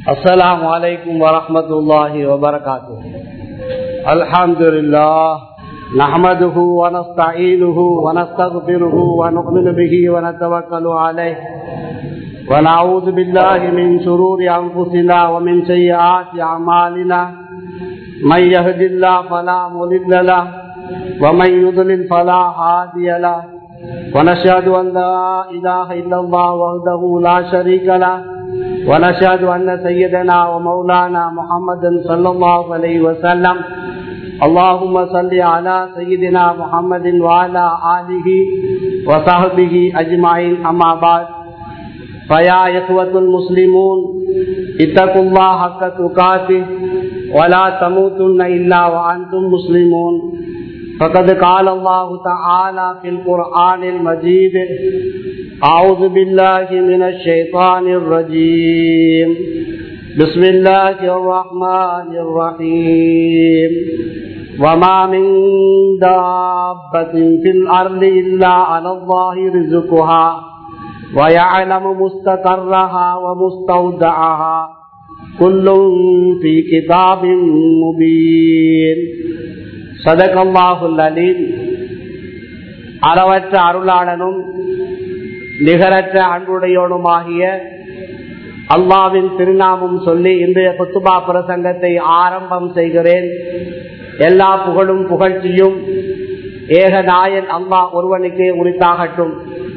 السلام عليكم ورحمة الله وبركاته الحمد لله نحمده ونستعينه ونستغفره ونؤمن به ونتوكل عليه ونعوذ بالله من شرور أنفسنا ومن سيئات أعمالنا من يهد الله فلا مضل له ومن يضلل فلا هادي له ونشهد أن لا إله إلا الله وحده لا شريك له ونشهد أن سيدنا ومولانا محمد صلى الله عليه وسلم اللهم صل على سيدنا محمد وعلى آله وصحبه أجمعين أما بعد فيا إخوة المسلمون اتقوا الله حق تقاته ولا تموتن إلا وأنتم مسلمون فقد قال الله تعالى في القرآن المجيد أعوذ بالله من الشيطان الرجيم بسم الله الرحمن الرحيم وما من دابة في الأرض إلا على الله رزقها ويعلم مستقرها ومستودعها كل في كتاب مبين صدق الله العليم அளவற்ற அருளாளனும் நிகரற்ற அன்புடையோனுமாகிய அல்லாவின் திருநாமம் சொல்லி இன்றைய குத்துபா பிரசங்கத்தை ஆரம்பம் செய்கிறேன் எல்லா புகழும் புகழ்ச்சியும் ஏக நாயன் அல்லா ஒருவனுக்கே உரித்தாகட்டும்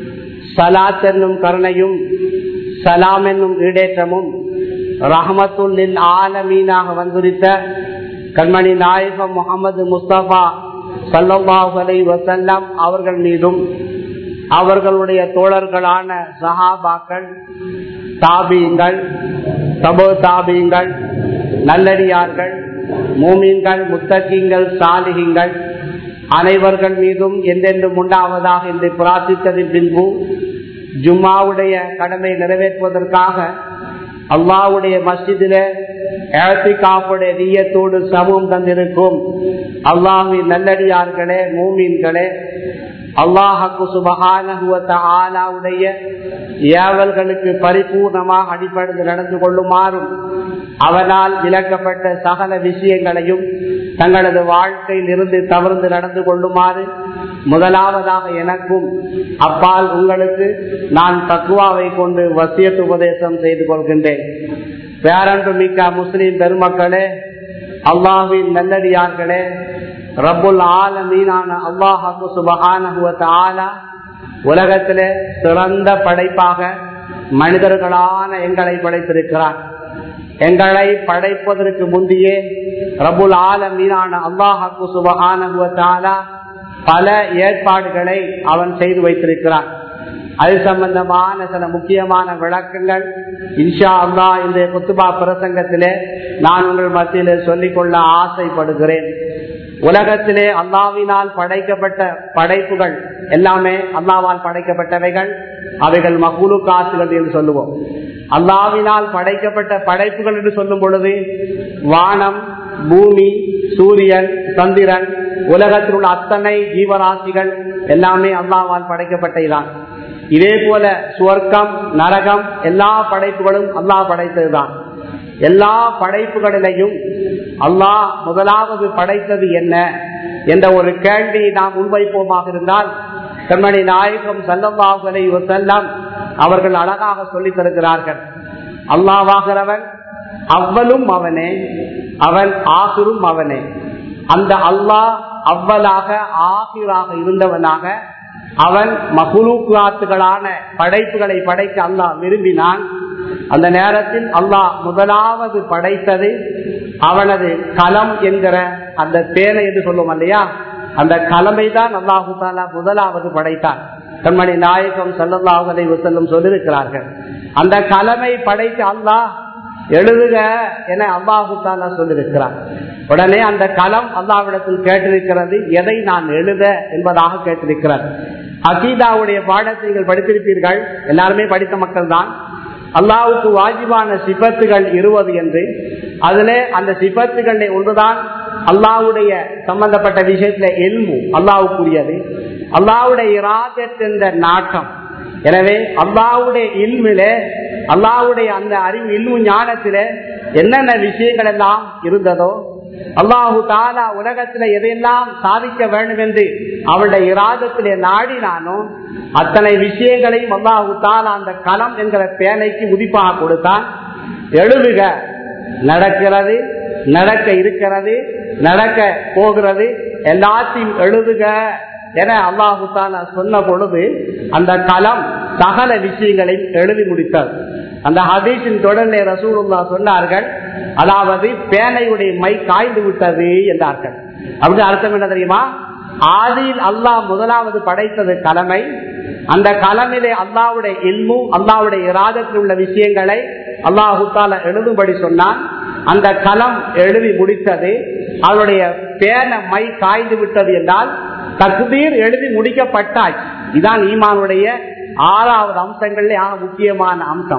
சலாத் என்னும் கருணையும் சலாம் என்னும் ஈடேற்றமும் ரஹமத்துல்லில் ஆலமீனாக வந்துரித்த கண்மணி நாயகம் முகமது முஸ்தபா சல்லாஹலை வசல்லம் அவர்கள் மீதும் அவர்களுடைய தோழர்களான சஹாபாக்கள் தாபீங்கள் தபோ தாபீங்கள் நல்லடியார்கள் மூமீன்கள் முத்தகிங்கள் சாலிகிங்கள் அனைவர்கள் மீதும் என்றென்றும் உண்டாவதாக என்று பிரார்த்தித்ததின் பின்பு ஜும்மாவுடைய கடமை நிறைவேற்றுவதற்காக அல்லாவுடைய மஸ்ஜிதில காப்புடைய நீயத்தோடு சமூகம் தந்திருக்கும் அல்லாஹின் நல்லடியார்களே மூமீன்களே அல்லாஹு சுபகானுடைய ஏவல்களுக்கு பரிபூர்ணமாக அடிப்படைந்து நடந்து கொள்ளுமாறும் அவனால் விளக்கப்பட்ட சகல விஷயங்களையும் தங்களது வாழ்க்கையில் இருந்து தவிர்த்து நடந்து கொள்ளுமாறு முதலாவதாக எனக்கும் அப்பால் உங்களுக்கு நான் தக்குவாவை கொண்டு வசியத்து உபதேசம் செய்து கொள்கின்றேன் பேரன்பு மிக்க முஸ்லிம் பெருமக்களே அல்லாஹின் நல்லடியார்களே ரபுல் ஆலமீனான அல்லாஹு சுபகான உலகத்தில சிறந்த படைப்பாக மனிதர்களான எங்களை படைத்திருக்கிறார் எங்களை படைப்பதற்கு முந்தையே ரபுல் ஆலமீனான அல்லாஹு சுபகான பல ஏற்பாடுகளை அவன் செய்து வைத்திருக்கிறான் அது சம்பந்தமான சில முக்கியமான விளக்கங்கள் இன்ஷா அல்லா இந்த குத்துபா பிரசங்கத்திலே நான் உங்கள் மத்தியில் சொல்லிக்கொள்ள ஆசைப்படுகிறேன் உலகத்திலே அல்லாவினால் படைக்கப்பட்ட படைப்புகள் எல்லாமே அல்லாவால் படைக்கப்பட்டவைகள் அவைகள் மகுலு காசுகள் என்று சொல்லுவோம் அல்லாவினால் படைக்கப்பட்ட படைப்புகள் என்று சொல்லும் பொழுது வானம் பூமி சூரியன் சந்திரன் உலகத்தில் உள்ள அத்தனை ஜீவராசிகள் எல்லாமே அல்லாவால் படைக்கப்பட்டதுதான் இதே போல சுவர்க்கம் நரகம் எல்லா படைப்புகளும் அல்லாஹ் படைத்ததுதான் எல்லா படைப்புகளிலையும் அல்லாஹ் முதலாவது படைத்தது என்ன என்ற ஒரு கேள்வியை நாம் முன்வைப்போமாக இருந்தால் கண்மணி நாயகம் சல்லம்பாவுகளை செல்லம் அவர்கள் அழகாக சொல்லித் தருகிறார்கள் அல்லாவாகிறவன் அவ்வளும் அவனே அவன் ஆசிரும் அவனே அந்த அல்லாஹ் அவ்வளாக ஆசிராக இருந்தவனாக அவன் மகுலூக்குலாத்துகளான படைப்புகளை படைக்க அல்லாஹ் விரும்பினான் அந்த நேரத்தில் அல்லாஹ் முதலாவது படைத்தது அவனது களம் என்கிற அந்த பேனை என்று சொல்லுவோம் இல்லையா அந்த கலமை தான் அல்லாஹு தாலா முதலாவது படைத்தான் கண்மணி நாயகம் சல்லல்லாஹலை செல்லும் சொல்லியிருக்கிறார்கள் அந்த கலமை படைத்து அல்லாஹ் எழுதுக என அல்லாஹு தாலா சொல்லியிருக்கிறார் உடனே அந்த களம் அல்லாவிடத்தில் கேட்டிருக்கிறது எதை நான் எழுத என்பதாக கேட்டிருக்கிறார் அகீதாவுடைய பாடத்தை நீங்கள் படித்திருப்பீர்கள் எல்லாருமே படித்த மக்கள் தான் அல்லாவுக்கு வாஜிபான சிபத்துகள் இருபது என்று அதுல அந்த சிபத்துகளில் ஒன்றுதான் அல்லாவுடைய சம்பந்தப்பட்ட விஷயத்துல எல்மு அல்லாவுக்குரியது அல்லாவுடைய இராதத் என்ற நாட்டம் எனவே அல்லாவுடைய இல்மில அல்லாவுடைய அந்த அறிவு இல்மு ஞானத்திலே என்னென்ன விஷயங்கள் எல்லாம் இருந்ததோ அல்லாஹு தாலா உலகத்துல எதையெல்லாம் சாதிக்க வேண்டும் என்று அவருடைய இராதத்திலே நாடினானோ அத்தனை விஷயங்களையும் அல்லாஹு தாலா அந்த களம் என்கிற பேனைக்கு உதிப்பாக கொடுத்தான் எழுதுக நடக்கிறது நடக்க இருக்கிறது நடக்க போகிறது எல்லாத்தையும் எழுதுக என அல்லாஹு தாலா சொன்ன பொழுது அந்த களம் சகல விஷயங்களையும் எழுதி முடித்தது அந்த ஹதீஷின் தொடர்லே ரசூலுல்லா சொன்னார்கள் அதாவது பேனையுடைய மை காய்ந்து விட்டது என்றார்கள் அப்படி அர்த்தம் என்ன தெரியுமா ஆதியில் அல்லாஹ் முதலாவது படைத்தது கலமை அந்த கலமிலே அல்லாவுடைய இல்மும் அல்லாவுடைய இராதத்தில் உள்ள விஷயங்களை அல்லாஹு தால எழுதும்படி சொன்னான் அந்த களம் எழுதி முடித்தது அவருடைய பேன மை காய்ந்து விட்டது என்றால் தகுதீர் எழுதி முடிக்கப்பட்டாச்சு இதான் ஈமானுடைய ஆறாவது அம்சங்கள்ல ஆக முக்கியமான அம்சம்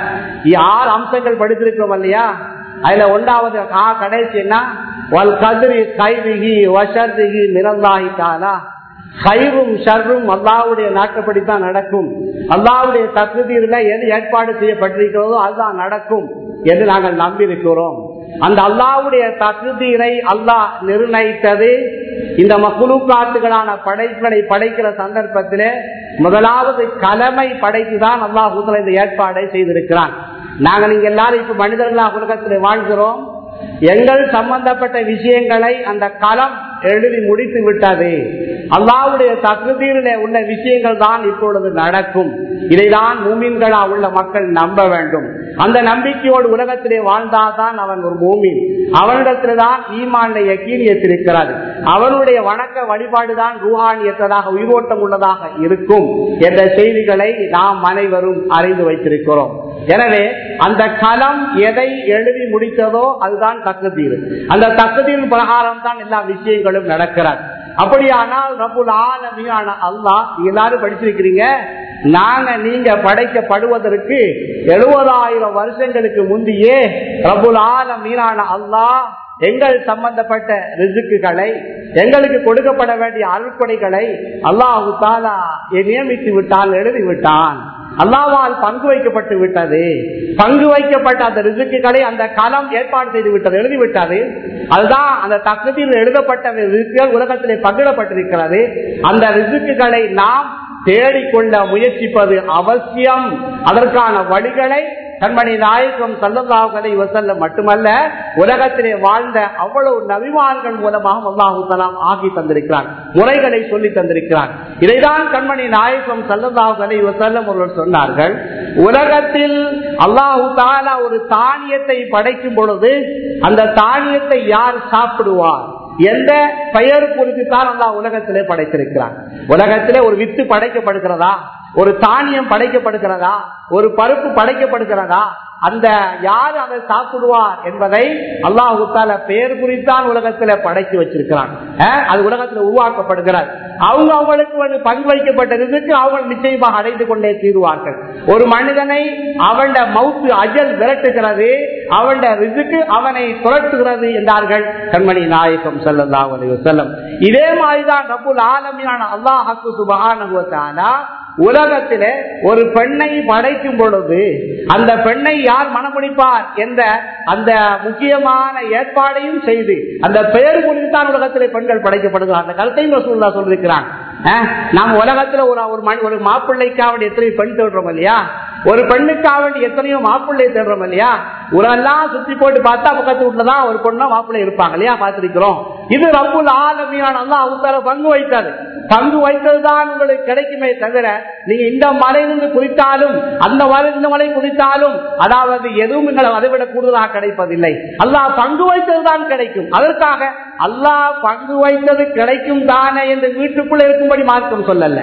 ஆறு அம்சங்கள் படித்திருக்கிறோம் இல்லையா அதுல ஒன்றாவது கடைசின்னா கதிரி கைவிகி வசர்திகி நிறந்தாகி தாலா கயிறும் ஷர்ரும் அல்லாவுடைய நாட்டுப்படித்தான் நடக்கும் அல்லாவுடைய தகுதியில எது ஏற்பாடு செய்யப்பட்டிருக்கிறதோ அதுதான் நடக்கும் என்று நாங்கள் நம்பியிருக்கிறோம் அந்த அல்லாவுடைய தகுதியை அல்லாஹ் நிர்ணயித்தது இந்த மக்குழுக்காட்டுகளான படைப்புகளை படைக்கிற சந்தர்ப்பத்திலே முதலாவது கலமை படைத்துதான் அல்லாஹ் இந்த ஏற்பாடை செய்திருக்கிறான் நாங்கள் இங்க எல்லாரும் இப்ப மனிதர்களாக உலகத்தில் வாழ்கிறோம் எங்கள் சம்பந்தப்பட்ட விஷயங்களை அந்த களம் எழுதி முடித்து விட்டது அல்லாவுடைய தகுதியிலே உள்ள விஷயங்கள் தான் இப்பொழுது நடக்கும் இதைதான் மூமின்களா உள்ள மக்கள் நம்ப வேண்டும் அந்த நம்பிக்கையோடு உலகத்திலே வாழ்ந்தால்தான் அவன் ஒரு மூமின் அவனிடத்தில்தான் ஈமான் யக்கீனியத்திருக்கிறது அவனுடைய வணக்க வழிபாடுதான் ரூஹானியத்ததாக உயிரோட்டம் உள்ளதாக இருக்கும் என்ற செய்திகளை நாம் அனைவரும் அறிந்து வைத்திருக்கிறோம் எனவே அந்த களம் எதை எழுதி முடித்ததோ அதுதான் தக்குதீர் அந்த தக்குதீர் பிரகாரம் தான் எல்லா விஷயங்களும் நடக்கிறார் அப்படியானால் ரபுல் ஆலமியான அல்லாஹ் எல்லாரும் படிச்சிருக்கிறீங்க நாங்க நீங்க படைக்கப்படுவதற்கு எழுபதாயிரம் வருஷங்களுக்கு முந்தையே ரபுல் ஆலமீனான அல்லாஹ் எங்கள் சம்பந்தப்பட்ட ரிசுக்குகளை எங்களுக்கு கொடுக்கப்பட வேண்டிய அருட்கொடைகளை அல்லாஹு தாலா நியமித்து விட்டான் எழுதி விட்டான் அல்லாவால் பங்கு வைக்கப்பட்டு விட்டது பங்கு வைக்கப்பட்ட அந்த ரிசுக்குகளை அந்த களம் ஏற்பாடு செய்து விட்டது எழுதிவிட்டது அதுதான் அந்த தக்கத்தில் எழுதப்பட்ட ரிசுக்குகள் உலகத்திலே பகிரப்பட்டிருக்கிறது அந்த ரிசுக்குகளை நாம் தேடிக்கொள்ள முயற்சிப்பது அவசியம் அதற்கான வழிகளை கண்மணி நாயகம் சல்லல்லாஹலை வசல்ல மட்டுமல்ல உலகத்திலே வாழ்ந்த அவ்வளவு நபிமான்கள் மூலமாக அல்லாஹு தலாம் ஆகி தந்திருக்கிறான் முறைகளை சொல்லி தந்திருக்கிறான் இதைதான் கண்மணி நாயகம் சல்லல்லாஹலை வசல்லம் ஒருவர் சொன்னார்கள் உலகத்தில் அல்லாஹு தாலா ஒரு தானியத்தை படைக்கும் பொழுது அந்த தானியத்தை யார் சாப்பிடுவார் எந்த பெயர் குறித்து தான் அல்லா உலகத்திலே படைத்திருக்கிறார் உலகத்திலே ஒரு வித்து படைக்கப்படுகிறதா ஒரு தானியம் படைக்கப்படுகிறதா ஒரு பருப்பு படைக்கப்படுகிறதா அந்த யார் அதை சாப்பிடுவார் என்பதை அல்லாஹு தால பெயர் குறித்தான் உலகத்துல படைத்து வச்சிருக்கிறான் அது உலகத்துல உருவாக்கப்படுகிறார் அவங்க அவங்களுக்கு வந்து பங்கு வைக்கப்பட்டிருக்கு அவங்க நிச்சயமாக அடைந்து கொண்டே தீருவார்கள் ஒரு மனிதனை அவன் மவுத்து அஜல் விரட்டுகிறது அவன் ரிசுக்கு அவனை துரட்டுகிறது என்றார்கள் கண்மணி நாயகம் செல்லலாம் செல்லம் இதே மாதிரிதான் ரபுல் ஆலமியான அல்லாஹாக்கு சுபகான உலகத்திலே ஒரு பெண்ணை படைக்கும் பொழுது அந்த பெண்ணை யார் மனமுடிப்பார் என்ற அந்த முக்கியமான ஏற்பாடையும் செய்து அந்த பெயர் குறித்துத்தான் உலகத்திலே பெண்கள் படைக்கப்படுகிறார் அந்த கருத்தையும் ரசூல்லா சொல்லிருக்கிறான் நாம் உலகத்துல ஒரு ஒரு மண் ஒரு மாப்பிள்ளைக்காக எத்தனை பெண் தேடுறோம் இல்லையா ஒரு பெண்ணுக்காக வேண்டி எத்தனையோ மாப்பிள்ளை தேடுறோம் இல்லையா உரெல்லாம் சுத்தி போட்டு பார்த்தா பக்கத்து வீட்டுலதான் ஒரு பொண்ணா மாப்பிள்ளை இருப்பாங்க இல்லையா பார்த்திருக்கிறோம் இது ரப்புல் ஆலமியான அவங்க பங்கு வைத்தாரு பங்கு வைத்ததுதான் உங்களுக்கு கிடைக்குமே தவிர நீங்க இந்த மலையிலிருந்து குறித்தாலும் அந்த மலை இந்த மலை குறித்தாலும் அதாவது எதுவும் எங்களை அதை விட கூடுதலாக கிடைப்பதில்லை அல்லாஹ் பங்கு வைத்ததுதான் கிடைக்கும் அதற்காக அல்லாஹ் பங்கு வைத்தது கிடைக்கும் தானே என்று வீட்டுக்குள்ள இருக்கும்படி மார்க்கம் சொல்லல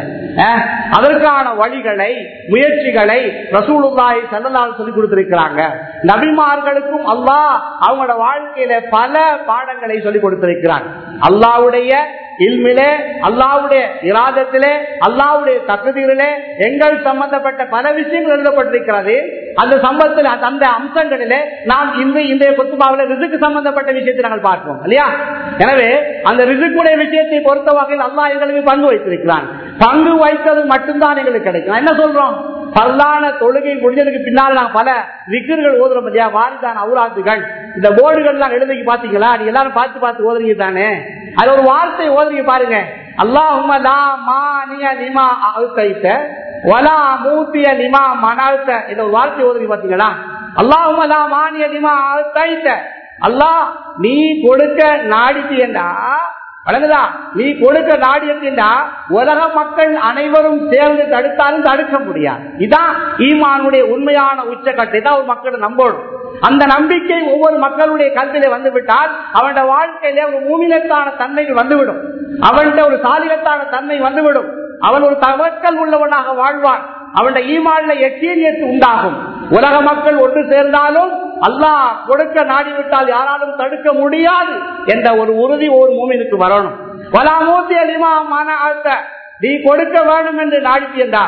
அதற்கான வழிகளை முயற்சிகளை ரசூலுல்லாய் செல்லலால் சொல்லி கொடுத்திருக்கிறாங்க நபிமார்களுக்கும் அல்லாஹ் அவங்களோட வாழ்க்கையில பல பாடங்களை சொல்லி கொடுத்திருக்கிறான் அல்லாவுடைய இல்மிலே அல்லாவுடைய இராதத்திலே அல்லாவுடைய தகுதியிலே எங்கள் சம்பந்தப்பட்ட பல விஷயங்கள் எழுதப்பட்டிருக்கிறது அந்த சம்பவத்தில் அந்த அம்சங்களிலே நாம் இந்த இன்றைய குத்துபாவில் ரிசுக்கு சம்பந்தப்பட்ட விஷயத்தை நாங்கள் பார்ப்போம் இல்லையா எனவே அந்த ரிசுக்குடைய விஷயத்தை பொறுத்த வகையில் அல்லா எங்களுக்கு பங்கு வைத்திருக்கிறான் பங்கு வைத்தது மட்டும்தான் எங்களுக்கு கிடைக்கும் என்ன சொல்றோம் பல்லான தொழுகை முடிஞ்சதுக்கு பின்னால் நாங்க பல விக்கர்கள் ஓதுறோம் இல்லையா வாரிதான அவுராத்துகள் இந்த போர்டுகள் எல்லாம் எழுதிக்கு பாத்தீங்களா நீ எல்லாரும் பார்த்து பார்த்து ஓதுறீங்க தானே அது ஒரு வார்த்தை ஓதுறீங்க பாருங்க அல்லாஹும லா மானிய லிமா அழுத்தைத்த வலா மூத்திய லிமா மனாழ்த்த இந்த ஒரு வார்த்தை ஓதுறீங்க பாத்தீங்களா அல்லாஹும லா மானிய லிமா அழுத்தைத்த அல்லாஹ் நீ கொடுக்க நாடிட்டியண்டா வழங்குதா நீ கொடுக்க நாடியத்தின்டா உலக மக்கள் அனைவரும் சேர்ந்து தடுத்தாலும் தடுக்க முடியாது இதான் ஈமானுடைய உண்மையான உச்சக்கட்டை தான் ஒரு மக்கள் நம்பணும் அந்த நம்பிக்கை ஒவ்வொரு மக்களுடைய கருத்திலே வந்துவிட்டால் அவனுடைய வாழ்க்கையிலே ஒரு மூமிலத்தான தன்மை வந்துவிடும் அவன்கிட்ட ஒரு சாலிகத்தான தன்மை வந்துவிடும் அவன் ஒரு தவக்கல் உள்ளவனாக வாழ்வான் அவனுடைய ஈமான்ல எச்சீரியத்து உண்டாகும் உலக மக்கள் ஒன்று சேர்ந்தாலும் அல்லாஹ் கொடுக்க நாடிவிட்டால் யாராலும் தடுக்க முடியாது என்ற ஒரு உறுதி ஒரு மூமினுக்கு வரணும் வலா மூத்தி அலிமா மன ஆழ்த்த நீ கொடுக்க வேண்டும் என்று நாடித்தியண்டா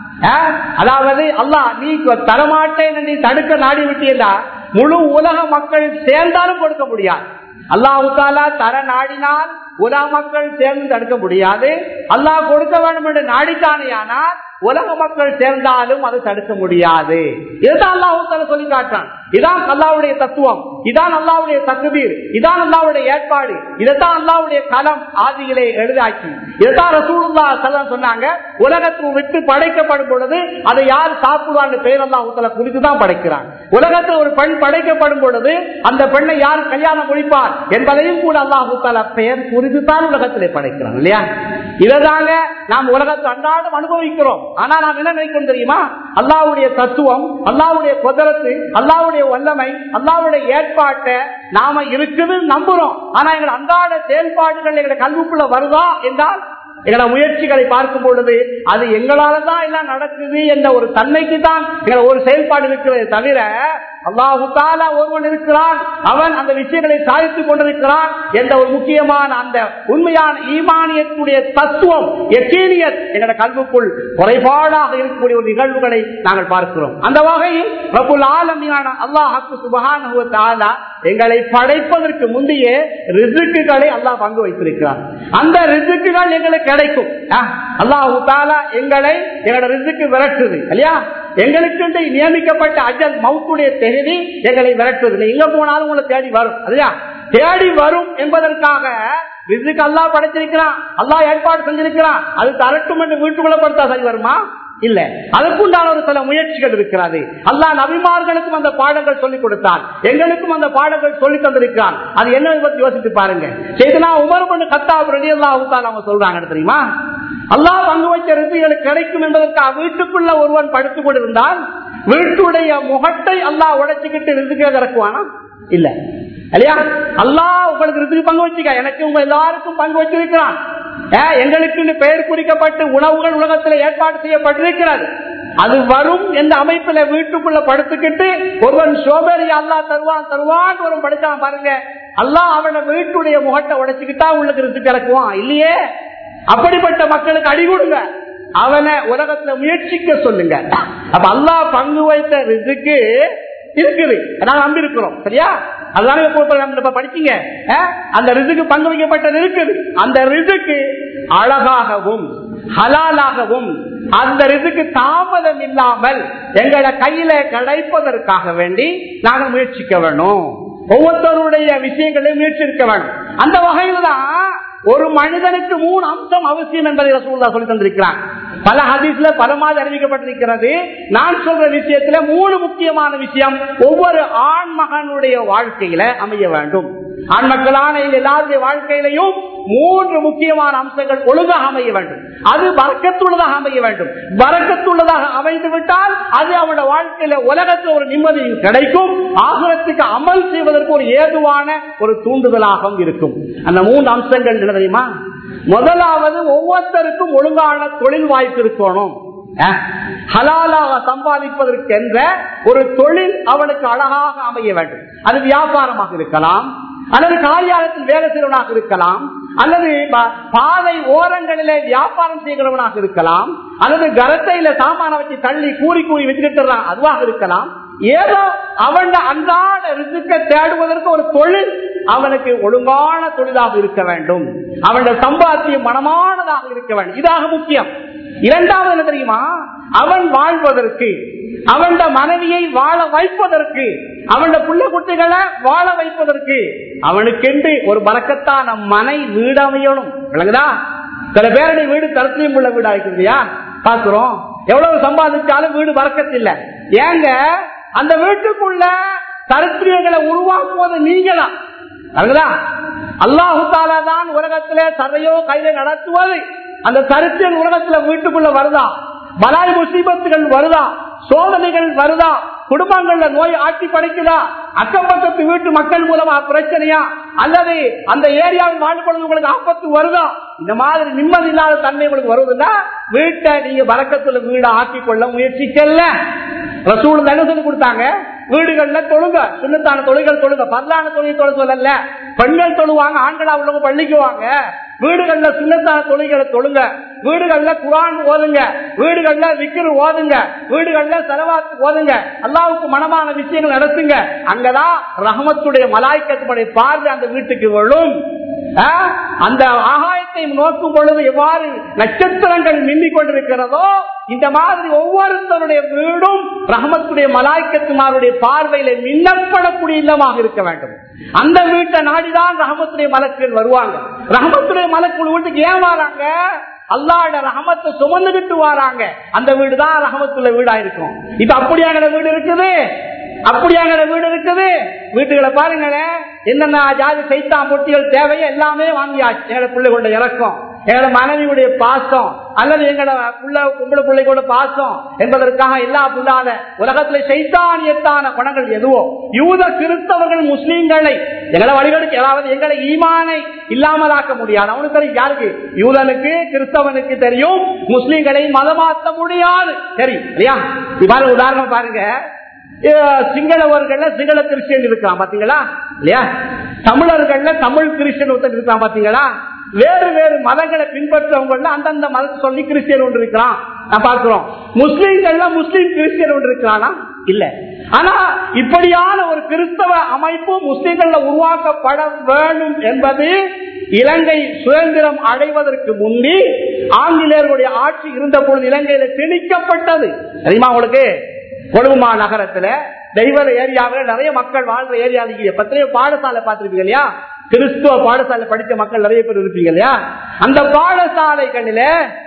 அதாவது அல்லாஹ் நீ தரமாட்டேன் நீ தடுக்க நாடி விட்டியண்டா முழு உலக மக்கள் சேர்ந்தாலும் கொடுக்க முடியாது அல்லாஹு தாலா தர நாடினால் உலக மக்கள் சேர்ந்து தடுக்க முடியாது அல்லாஹ் கொடுக்க வேண்டும் என்று நாடித்தானே ஆனால் உலக மக்கள் சேர்ந்தாலும் அதை தடுக்க முடியாது இதுதான் அல்லாஹூத்தால சொல்லி காட்டான் இதான் அல்லாவுடைய தத்துவம் இதான் அல்லாவுடைய தக்குபீர் இதான் அல்லாவுடைய ஏற்பாடு இதைத்தான் அல்லாவுடைய களம் ஆதியிலே எழுதாக்கி இதைத்தான் ரசூலுல்லா சலம் சொன்னாங்க உலகத்தை விட்டு படைக்கப்படும் பொழுது அதை யார் சாப்பிடுவான்னு பெயர் அல்லாஹூத்தால குறித்துதான் படைக்கிறாங்க உலகத்தில் ஒரு பெண் படைக்கப்படும் பொழுது அந்த பெண்ணை யார் கல்யாணம் முடிப்பார் என்பதையும் கூட அல்லாஹூத்தால பெயர் குறித்துதான் உலகத்திலே படைக்கிறாங்க இல்லையா இதைதாங்க நாம் உலகத்தை அன்றாடம் அனுபவிக்கிறோம் ஆனா நாம் என்ன நினைக்கிறோம் தெரியுமா அல்லாவுடைய தத்துவம் அல்லாவுடைய குதிரத்து அல்லாவுடைய வல்லமை அல்லாவுடைய ஏற்பாட்டை நாம இருக்குது நம்புறோம் ஆனா எங்கள் அன்றாட செயல்பாடுகள் எங்களை கல்விக்குள்ள வருதா என்றால் எங்களோட முயற்சிகளை பார்க்கும் பொழுது அது எங்களால தான் எல்லாம் நடக்குது என்ற ஒரு தன்மைக்கு தான் எங்களை ஒரு செயல்பாடு இருக்கிறது தவிர அல்லாஹு தாலா ஒருவன் இருக்கிறான் அவன் அந்த விஷயங்களை சாதித்துக் கொண்டிருக்கிறான் என்ற ஒரு முக்கியமான அந்த உண்மையான ஈமானியத்துடைய தத்துவம் எக்கீனியத் எங்களோட கல்விக்குள் குறைபாடாக இருக்கக்கூடிய ஒரு நிகழ்வுகளை நாங்கள் பார்க்கிறோம் அந்த வகையில் பிரபுல் ஆலமியான அல்லாஹாக்கு சுபகான தாலா எங்களை படைப்பதற்கு முந்தைய ரிசுக்குகளை அல்லாஹ் பங்கு வைத்திருக்கிறார் அந்த ரிசுக்குகள் எங்களுக்கு கிடைக்கும் அல்லாஹு தாலா எங்களை எங்களோட ரிசுக்கு விரட்டுது இல்லையா எங்களுக்கு நியமிக்கப்பட்ட அஜல் மவுத்துடைய தேதி எங்களை விரட்டுது எங்க போனாலும் உங்களை தேடி வரும் இல்லையா தேடி வரும் என்பதற்காக ரிசுக்கு அல்லா படைச்சிருக்கிறான் அல்லா ஏற்பாடு செஞ்சிருக்கிறான் அது தரட்டும் என்று வீட்டுக்குள்ள படுத்தா சரி வருமா இல்ல அதுக்குண்டான ஒரு சில முயற்சிகள் இருக்கிறது அல்லா நபிமார்களுக்கும் அந்த பாடங்கள் சொல்லிக் கொடுத்தான் எங்களுக்கும் அந்த பாடங்கள் சொல்லி தந்திருக்கிறான் அது என்ன பத்தி யோசித்து பாருங்க செய்தனா உமர் பண்ணு கத்தாப் ரெடி அல்லாஹுத்தான் அவங்க சொல்றாங்க தெரியுமா அல்லாஹ் பங்கு வச்ச ரிசுகளுக்கு கிடைக்கும் என்பதற்காக வீட்டுக்குள்ள ஒருவன் படுத்துக் கொண்டிருந்தால் வீட்டுடைய முகத்தை அல்லாஹ் உடைச்சுக்கிட்டு ரிசுக்க இறக்குவானா இல்ல இல்லையா அல்லாஹ் உங்களுக்கு ரிசுக்கு பங்கு வச்சுக்க எனக்கு உங்க எல்லாருக்கும் பங்கு வச்சிருக்கிறான் எங்களுக்கு பெயர் குறிக்கப்பட்டு உணவுகள் உலகத்தில் ஏற்பாடு செய்யப்பட்டிருக்கிறது அது வரும் என்ற அமைப்புல வீட்டுக்குள்ள படுத்துக்கிட்டு ஒருவன் சோபேரி அல்லா தருவான் தருவான் ஒரு படுத்தான் பாருங்க அல்லா அவன வீட்டுடைய முகத்தை உடைச்சுக்கிட்டா உள்ளுக்கு இருந்து கிடக்குவான் இல்லையே அப்படிப்பட்ட மக்களுக்கு அடி கொடுங்க அவனை உலகத்துல முயற்சிக்க சொல்லுங்க அப்ப அல்லா பங்கு வைத்த ரிசுக்கு இருக்குது நாங்க நம்பி இருக்கிறோம் சரியா அதுதானே படிச்சீங்க அந்த ரிசுக்கு பங்கு வைக்கப்பட்டது இருக்குது அந்த ரிசுக்கு அழகாகவும் ஹலாலாகவும் அந்த ரிசுக்கு தாமதம் இல்லாமல் எங்களை கையில கிடைப்பதற்காக வேண்டி நாங்கள் முயற்சிக்க வேணும் ஒவ்வொருத்தருடைய விஷயங்களையும் முயற்சி இருக்க வேணும் அந்த வகையில தான் ஒரு மனிதனுக்கு மூணு அம்சம் அவசியம் என்பதை ரசூல்லா சொல்லி தந்திருக்கிறான் பல ஹதீஸ்ல பல மாதிரி அறிவிக்கப்பட்டிருக்கிறது நான் சொல்ற விஷயத்துல மூணு முக்கியமான விஷயம் ஒவ்வொரு ஆண் மகனுடைய வாழ்க்கையில அமைய வேண்டும் ஆண் மக்களான எல்லாருடைய வாழ்க்கையிலையும் மூன்று முக்கியமான அம்சங்கள் ஒழுங்காக அமைய வேண்டும் அது வரக்கத்துள்ளதாக அமைய வேண்டும் வரக்கத்துள்ளதாக அமைந்து விட்டால் அது அவனோட வாழ்க்கையில உலகத்தில் ஒரு நிம்மதியும் கிடைக்கும் ஆகலத்துக்கு அமல் செய்வதற்கு ஒரு ஏதுவான ஒரு தூண்டுதலாகவும் இருக்கும் அந்த மூன்று அம்சங்கள் என்ன தெரியுமா முதலாவது ஒவ்வொருத்தருக்கும் ஒழுங்கான தொழில் வாய்ப்பு இருக்கணும் ஹலாலாக சம்பாதிப்பதற்கு என்ற ஒரு தொழில் அவனுக்கு அழகாக அமைய வேண்டும் அது வியாபாரமாக இருக்கலாம் அல்லது காரியாலயத்தில் வேலை செய்கிறவனாக இருக்கலாம் அல்லது பாதை ஓரங்களிலே வியாபாரம் செய்கிறவனாக இருக்கலாம் அல்லது கரத்தையில சாமான வச்சு தள்ளி கூறி கூறி வச்சுக்கிட்டு அதுவாக இருக்கலாம் ஏதோ அவன் அன்றாட ரிசுக்க தேடுவதற்கு ஒரு தொழில் அவனுக்கு ஒழுங்கான தொழிலாக இருக்க வேண்டும் அவனுடைய சம்பாத்தியம் மனமானதாக இருக்க வேண்டும் இதாக முக்கியம் இரண்டாவது என்ன தெரியுமா அவன் வாழ்வதற்கு அவன் மனைவியை வாழ வைப்பதற்கு அவன் புள்ள குட்டிகளை வாழ வைப்பதற்கு அவனுக்கென்று ஒரு பறக்கத்தான மனை வீடு அமையணும் விளங்குதா சில பேருடைய வீடு தரத்திலையும் உள்ள வீடா இருக்குது இல்லையா பாக்குறோம் எவ்வளவு சம்பாதிச்சாலும் வீடு பறக்கத்தில்லை ஏங்க அந்த வீட்டுக்குள்ள சரித்திரங்களை உருவாக்குவது நீங்களா அதுங்களா அல்லாஹு தாலா தான் உலகத்திலே சதையோ கையில நடத்துவது அந்த சரித்திரம் உலகத்துல வீட்டுக்குள்ள வருதா பலாய் முசீபத்துகள் வருதா சோதனைகள் வருதா குடும்பங்கள்ல நோய் ஆட்சி படைக்குதா அக்கம் பக்கத்து வீட்டு மக்கள் மூலமா பிரச்சனையா அல்லது அந்த ஏரியாவில் வாழ்க்கொழுது உங்களுக்கு ஆபத்து வருதா இந்த மாதிரி நிம்மதி இல்லாத தன்மை உங்களுக்கு வருவதுன்னா வீட்டை நீங்க வரக்கத்துல வீடு ஆக்கி கொள்ள முயற்சிக்கல ரசூல் என்ன சொல்லி கொடுத்தாங்க வீடுகள்ல தொழுங்க சுண்ணத்தான தொழில்கள் தொழுங்க பரலான தொழில் தொழு சொல்லல பெண்கள் தொழுவாங்க ஆண்களா உள்ளவங்க பள்ளிக்கு வாங்க வீடுகள்ல சுண்ணத்தான தொழில்களை தொழுங்க வீடுகள்ல குரான் ஓதுங்க வீடுகள்ல விக்கிரு ஓதுங்க வீடுகள்ல செலவாத்து ஓதுங்க அல்லாவுக்கு மனமான விஷயங்கள் நடத்துங்க அங்கதான் ரஹமத்துடைய மலாய்க்கத்துடைய பார்வை அந்த வீட்டுக்கு விழும் அந்த ஆகாயத்தை நோக்கும் பொழுது எவ்வாறு நட்சத்திரங்கள் மின்னிக் கொண்டிருக்கிறதோ இந்த மாதிரி ஒவ்வொருத்தருடைய வீடும் ரஹமத்துடைய மலாய்க்கத்துமாருடைய பார்வையில மின்னப்படக்கூடிய இல்லமாக இருக்க வேண்டும் அந்த வீட்டை நாடிதான் ரஹமத்துடைய மலக்கள் வருவாங்க ரஹமத்துடைய மலக்குள் வீட்டுக்கு ஏன் வராங்க அல்லாட ரஹமத்தை சுமந்துகிட்டு வராங்க அந்த வீடு தான் ரஹமத்துள்ள வீடா இருக்கும் இப்ப அப்படியான வீடு இருக்குது அப்படியாங்கிற வீடு இருக்குது வீட்டுகளை பாருங்களேன் என்னென்ன ஜாதி சைத்தான் பொட்டிகள் தேவையோ எல்லாமே வாங்கியாச்சு எங்களை பிள்ளை கொண்ட இறக்கம் எங்களோட மனைவியுடைய பாசம் அல்லது எங்களோட புள்ள கும்பல பிள்ளைகளோட பாசம் என்பதற்காக எல்லா புள்ளாத உலகத்துல சைத்தானியத்தான குணங்கள் எதுவோ யூத கிறிஸ்தவர்கள் முஸ்லீம்களை எங்களை வழிகளுக்கு ஏதாவது எங்களை ஈமானை இல்லாமலாக்க முடியாது அவனுக்கு தெரியும் யாருக்கு யூதனுக்கு கிறிஸ்தவனுக்கு தெரியும் முஸ்லீம்களை மதமாற்ற முடியாது சரி இல்லையா இவ்வாறு உதாரணம் பாருங்க சிங்களவர்கள்ல சிங்கள கிறிஸ்டியன் இருக்கான் பாத்தீங்களா இல்லையா தமிழர்கள்ல தமிழ் கிறிஸ்டியன் ஒருத்தர் இருக்கான் பாத்தீங்களா வேறு வேறு மதங்களை பின்பற்றவங்க அந்தந்த மதத்தை சொல்லி கிறிஸ்டியன் ஒன்று இருக்கிறான் நான் பார்க்கிறோம் முஸ்லீம்கள்ல முஸ்லீம் கிறிஸ்டியன் ஒன்று இருக்கிறானா இல்ல ஆனா இப்படியான ஒரு கிறிஸ்தவ அமைப்பு முஸ்லீம்கள்ல உருவாக்கப்பட வேண்டும் என்பது இலங்கை சுதந்திரம் அடைவதற்கு முன்னே ஆங்கிலேயர்களுடைய ஆட்சி இருந்த பொழுது இலங்கையில திணிக்கப்பட்டது தெரியுமா உங்களுக்கு கொழும்புமா நகரத்துல தெய்வ ஏரியாவில் நிறைய மக்கள் வாழ்ற ஏரியா பத்திரைய பாடசாலை பார்த்திருப்பீங்க இல்லையா கிறிஸ்துவ பாடசாலை படித்த மக்கள் நிறைய பேர் இருப்பீங்க இல்லையா அந்த பாடசாலைகளில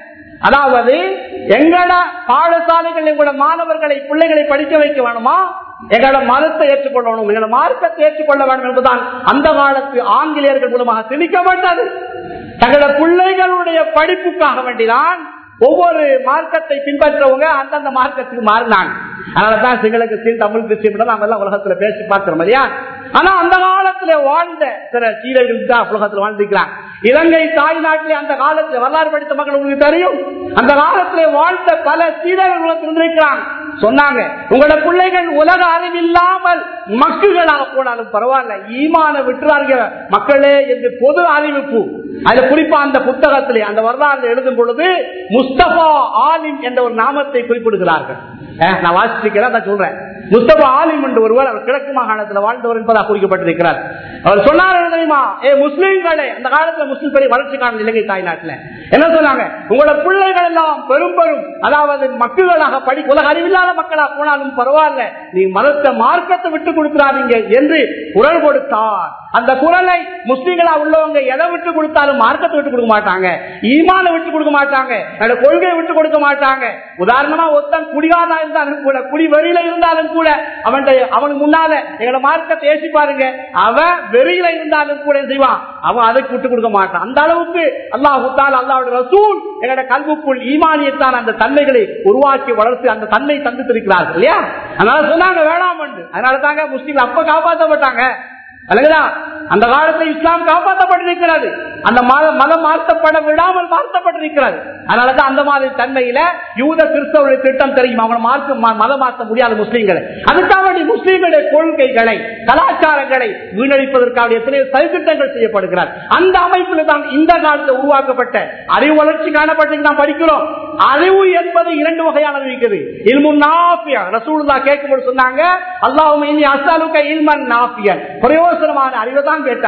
அதாவது எங்கட பாடசாலைகள் எங்களோட மாணவர்களை பிள்ளைகளை படிக்க வைக்க வேணுமா எங்களோட மதத்தை ஏற்றுக்கொள்ளணும் எங்களோட மார்க்கத்தை ஏற்றுக்கொள்ள வேண்டும் என்பதுதான் அந்த காலத்து ஆங்கிலேயர்கள் மூலமாக திணிக்கப்பட்டது தங்களோட பிள்ளைகளுடைய படிப்புக்காக வேண்டிதான் ஒவ்வொரு மார்க்கத்தை பின்பற்றவங்க அந்தந்த மார்க்கத்துக்கு மாறினாங்க அதனாலதான் சிங்கள கிறிஸ்டின் தமிழ் கிறிஸ்டின் நாம எல்லாம் உலகத்துல பேசி பார்க்கிறோம் இல்லையா ஆனா அந்த காலத்துல வாழ்ந்த சில சீரர்கள் தான் உலகத்துல வாழ்ந்துக்கிறாங்க இலங்கை தாய் நாட்டிலே அந்த காலத்துல வரலாறு படித்த மக்கள் உங்களுக்கு தெரியும் அந்த காலத்திலே வாழ்ந்த பல சீரர்கள் இருந்திருக்கிறாங்க சொன்னாங்க உங்களோட பிள்ளைகள் உலக அறிவில்லாமல் மக்குகளாக போனாலும் பரவாயில்ல ஈமான விட்டுறார்கள் மக்களே என்று பொது அறிவிப்பு அது குறிப்பா அந்த புத்தகத்திலே அந்த வரலாறு எழுதும் பொழுது முஸ்தபா ஆலிம் என்ற ஒரு நாமத்தை குறிப்பிடுகிறார்கள் நான் வாசிச்சிருக்கிறேன் நான் சொல்றேன் முஸ்தபா ஆலிம் என்று ஒருவர் அவர் கிழக்கு மாகாணத்தில் வாழ்ந்தவர் என்பதாக குறிக்கப்பட்டிருக்கிறார் அவர் சொன்னார் தெரியுமா ஏ முஸ்லீம்களே அந்த காலத்துல முஸ்லீம் பெரிய வளர்ச்சி காணும் இலங்கை தாய்நாட்டில் என்ன சொன்னாங்க உங்களோட பிள்ளைகள் எல்லாம் பெரும் பெரும் அதாவது மக்களாக படி உலக அறிவில்லாத மக்களா போனாலும் பரவாயில்ல நீ மதத்தை மார்க்கத்தை விட்டு கொடுக்கிறாதீங்க என்று குரல் கொடுத்தார் அந்த குரலை முஸ்லீம்களா உள்ளவங்க எதை விட்டு கொடுத்தாலும் மார்க்கத்தை விட்டு கொடுக்க மாட்டாங்க ஈமான விட்டு கொடுக்க மாட்டாங்க கொள்கையை விட்டு கொடுக்க மாட்டாங்க உதாரணமா ஒருத்தன் குடிகாரா இருந்தாலும் கூட குடி வெறியில இருந்தாலும் கூட அவன் அவனுக்கு முன்னால எங்களை மார்க்கத்தை ஏசி பாருங்க அவன் வெறியில இருந்தாலும் கூட செய்வான் அவன் அதுக்கு விட்டு கொடுக்க மாட்டான் அந்த அளவுக்கு அல்லாஹுத்தால் அல்லாவுடைய ரசூல் எங்களோட கல்விக்குள் ஈமானியத்தான் அந்த தன்மைகளை உருவாக்கி வளர்த்து அந்த தன்மை தந்துத்திருக்கிறார்கள் இல்லையா அதனால சொன்னாங்க வேணாம் அதனால தாங்க முஸ்லீம்கள் அப்ப காப்பாற்றப்பட்டாங்க அல்லங்களா அந்த காலத்தில் இஸ்லாம் காப்பாற்றப்பட்டிருக்கிறது அந்த மதம் மாற்றப்பட விடாமல் மாற்றப்பட்டிருக்கிறது அதனாலதான் அந்த மாதிரி தன்மையில யூத கிறிஸ்தவருடைய திட்டம் தெரியும் அவங்க மார்க்க மதம் மாற்ற முடியாத முஸ்லீம்களை அதுக்காக வேண்டி முஸ்லீம்களுடைய கொள்கைகளை கலாச்சாரங்களை வீணடிப்பதற்காக எத்தனை சதித்திட்டங்கள் செய்யப்படுகிறார் அந்த அமைப்பில் தான் இந்த காலத்தில் உருவாக்கப்பட்ட அறிவு வளர்ச்சி காணப்பட்டு நாம் படிக்கிறோம் அறிவு என்பது இரண்டு வகையானது இருக்குது இல்மு நாபியா ரசூலுல்லா கேட்கும்போது சொன்னாங்க அல்லாஹும் இனி அசாலுக்க இல்மன் நாபியன் பிரயோசனமான அறிவை தான் கேட்டாங்க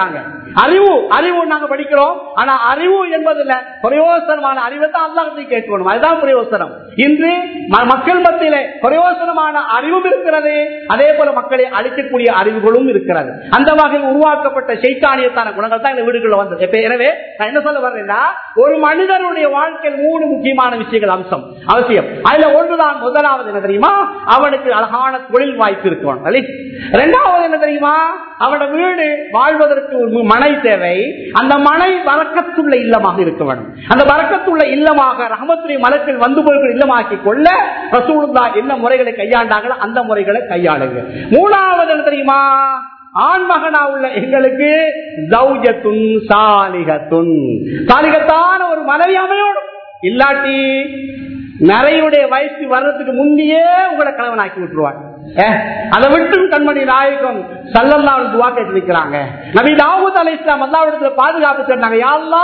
அறிவு அறிவு நாங்க படிக்கிறோம் ஆனா அறிவு என்பதுல பிரயோசனமான அறிவை தான் அல்லாஹத்தை கேட்கணும் அதுதான் பிரயோசனம் இன்று ம- மக்கள் மத்தியில பிரயோசனமான அறிவும் இருக்கிறது அதே போல மக்களை அழிக்கக்கூடிய அறிவுகளும் இருக்கிறது அந்த வகையில் உருவாக்கப்பட்ட சைத்தானியத்தான குணங்கள் தான் இந்த வீடுகளில் வந்தது இப்ப எனவே நான் என்ன சொல்ல வர்றேன்னா ஒரு மனிதனுடைய வாழ்க்கையில் மூணு முக்கியமான விஷயங்கள் அம்சம் அவசியம் அதுல ஒன்றுதான் முதலாவது என்ன தெரியுமா அவனுக்கு அழகான தொழில் வாய்ப்பு இருக்கணும் அல்ல? இரண்டாவது என்ன தெரியுமா அவனோட வீடு வாழ்வதற்கு ஒரு மனை தேவை அந்த மனை வரக்கத்துள்ள இல்லமாக இருக்க வேண்டும் அந்த வரக்கத்துள்ள இல்லமாக ரஹமத்துடைய மலத்தில் வந்து போய் இல்லமாக்கி கொள்ள ரசூலுல்லா என்ன முறைகளை கையாண்டாங்களோ அந்த முறைகளை கையாளுங்க மூணாவது என்ன தெரியுமா ஆண் மகனா உள்ள எங்களுக்கு ஜௌஜத்துன் சாலிகத்துன் சாலிகத்தான ஒரு மனைவி அமையோடும் இல்லாட்டி நிறையுடைய வயசு வர்றதுக்கு முந்தையே உங்களை கணவனாக்கி விட்டுருவாங்க ஏ, அதை விட்டு கண்மணி நாயகம் சல்லல்லா துவா கேட்டு நிற்கிறாங்க நபி தாவூத் அலை இஸ்லாம் அல்லாவிடத்துல பாதுகாப்பு சொன்னாங்க யாழ்லா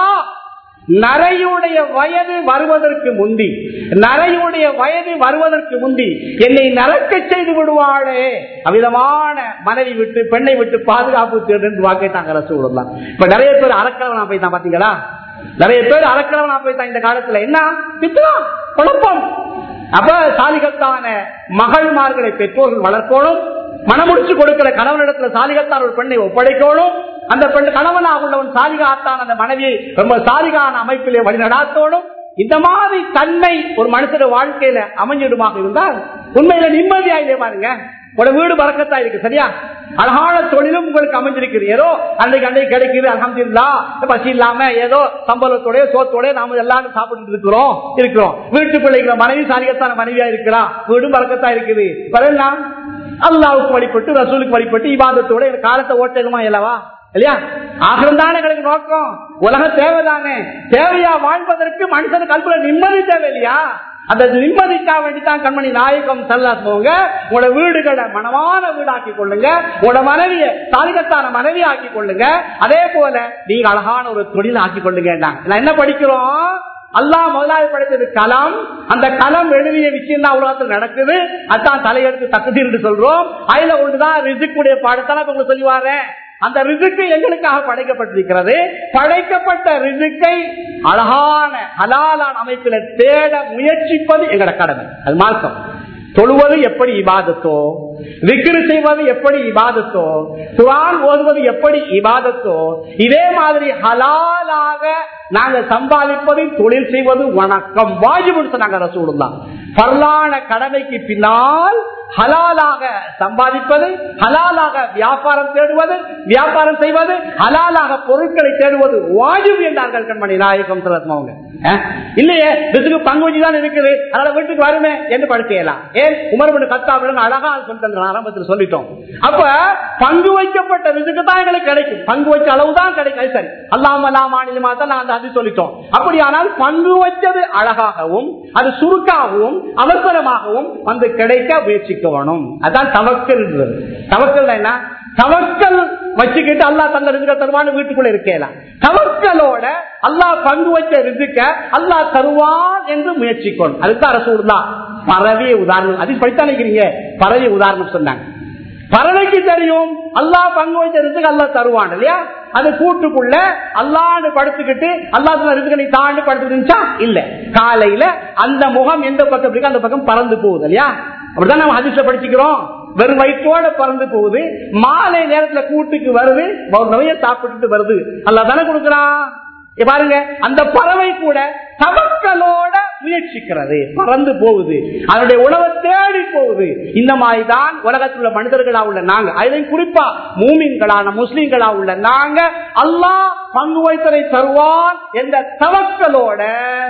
நரையுடைய வயது வருவதற்கு முந்தி நரையுடைய வயது வருவதற்கு முந்தி என்னை நரக்க செய்து விடுவாளே அவ்விதமான மனைவி விட்டு பெண்ணை விட்டு பாதுகாப்பு தேடுன்னு வாக்கிட்டாங்க ரசூலுல்லாஹ் இப்ப நிறைய பேர் அறக்கிறவனா போய்தான் பாத்தீங்களா நிறைய பேர் அறக்கிறவனா போய்தான் இந்த காலத்துல என்ன பித்ரா குழப்பம் அப்ப சாலிகத்தான மகள்மார்களை பெற்றோர்கள் வளர்க்கணும் மனமுடிச்சு கொடுக்கிற கணவனிடத்துல சாலிகத்தான் ஒரு பெண்ணை ஒப்படைக்கணும் அந்த பெண் கணவனாக உள்ளவன் சாலிகாத்தான் அந்த மனைவியை ரொம்ப சாலிகான அமைப்பிலே வழிநடாத்தணும் இந்த மாதிரி தன்மை ஒரு மனுஷனுடைய வாழ்க்கையில அமைஞ்சிடுமாக இருந்தால் உண்மையில நிம்மதியா இல்லையா பாருங்க உங்களோட வீடு பறக்கத்தா இருக்கு சரியா அழகான தொழிலும் உங்களுக்கு அமைஞ்சிருக்குது ஏதோ அன்றைக்கு அன்றைக்கு கிடைக்குது அலமதுல்லா பசி இல்லாம ஏதோ சம்பளத்தோட சோத்தோட நாம எல்லாரும் சாப்பிட்டு இருக்கிறோம் இருக்கிறோம் வீட்டுக்குள்ள இருக்கிற மனைவி சாலிகத்தான மனைவியா இருக்கிறா வீடும் பறக்கத்தா இருக்குது பரவாயில்லாம் அல்லாவுக்கு வழிபட்டு ரசூலுக்கு வழிபட்டு இவாதத்தோட இந்த காலத்தை ஓட்டணுமா இல்லவா இல்லையா ஆகிரம் தானே கிடைக்கு நோக்கம் உலகம் தேவைதானே தேவையா வாழ்வதற்கு மனுஷனுக்கு கல்புல நிம்மதி தேவை இல்லையா அந்த நிம்மதிக்காக வேண்டித்தான் கண்மணி நாயகம் செல்லா போங்க உங்களோட வீடுகளை மனமான வீடாக்கி கொள்ளுங்க உங்களோட மனைவியை தாலிகத்தான மனைவி ஆக்கி கொள்ளுங்க அதே போல நீங்க அழகான ஒரு தொழில் ஆக்கி கொள்ளுங்க நான் என்ன படிக்கிறோம் அல்லாஹ் முதலாளி படைத்தது களம் அந்த களம் எழுதிய விஷயம் தான் உலகத்தில் நடக்குது அதான் தலையெடுத்து தக்குதீர் சொல்றோம் அதுல ஒன்றுதான் ரிசுக்குடைய பாடத்தான இப்ப உங்களுக்கு சொல்லி வரேன் அந்த ரிசுக்கு எங்களுக்காக படைக்கப்பட்டிருக்கிறது படைக்கப்பட்ட ரிசுக்கை அழகான ஹலாலான அமைப்பில தேட முயற்சிப்பது எங்களோட கடமை அது மார்க்கம் தொழுவது எப்படி இபாதத்தோ விக்கிரு செய்வது எப்படி இபாதத்தோ குரான் ஓதுவது எப்படி இபாதத்தோ இதே மாதிரி ஹலாலாக நாங்க சம்பாதிப்பது தொழில் செய்வது வணக்கம் வாஜிபு நாங்க ரசூலுல்லா பரலான கடமைக்கு பின்னால் ஹலாலாக சம்பாதிப்பது ஹலாலாக வியாபாரம் தேடுவது வியாபாரம் செய்வது ஹலாலாக பொருட்களை தேடுவது வாஜிப் என்றார்கள் கண்மணி நாயகம் அவங்க இல்லையே இதுக்கு பங்கு வச்சு தான் இருக்குது அதனால வீட்டுக்கு வருமே என்று படுக்கையலாம் ஏன் உமர்படு கத்தாவிடன் அழகா சொல்லிட்டு ஆரம்பத்தில் சொல்லிட்டோம் அப்ப பங்கு வைக்கப்பட்ட இதுக்கு தான் எங்களுக்கு கிடைக்கும் பங்கு வச்ச அளவு தான் கிடைக்கும் அது சரி அல்லாமலா மாநிலமா தான் நான் அது சொல்லிட்டோம் அப்படியானால் பங்கு வச்சது அழகாகவும் அது சுருக்காகவும் அவசரமாகவும் வந்து கிடைக்க முயற்சிக்க வேணும் அதான் தவக்கல் தவக்கல் என்ன தவக்கல் வச்சுக்கிட்டு அல்லா தந்த ரிசுக்க தருவான்னு வீட்டுக்குள்ள இருக்கலாம் தவக்கலோட அல்லா பங்கு வச்ச ரிசுக்க அல்லா தருவான் என்று முயற்சிக்கணும் அதுதான் அரசு தான் பறவை உதாரணம் அது படித்தான் நினைக்கிறீங்க பறவை உதாரணம் சொன்னாங்க பறவைக்கு தெரியும் அல்லா பங்கு வச்ச ரிசுக்கு அல்லா தருவான் இல்லையா அது கூட்டுக்குள்ள அல்லாண்டு படுத்துக்கிட்டு அல்லா ரிசுக்கு நீ தாண்டு படுத்துக்கிட்டு இல்ல காலையில அந்த முகம் எந்த பக்கம் இருக்கு அந்த பக்கம் பறந்து போகுது இல்லையா அப்படிதான் நம்ம அதிர்ஷ்ட படிச்சுக்கிறோம் வெறும் வயிற்றோட பறந்து போகுது மாலை நேரத்துல கூட்டுக்கு வருது நிறைய சாப்பிட்டுட்டு வருது அல்ல தானே கொடுக்குறான் பாருங்க அந்த பறவை கூட தவக்கலோட முயற்சிக்கிறது பறந்து போகுது அதனுடைய உணவை தேடி போகுது இந்த மாதிரி தான் உலகத்தில் உள்ள மனிதர்களா உள்ள நாங்க அதிலையும் குறிப்பா மூமின்களான முஸ்லிம்களா உள்ள நாங்க அல்லாஹ் பங்கு வைத்ததை தருவான் என்ற தவக்கலோட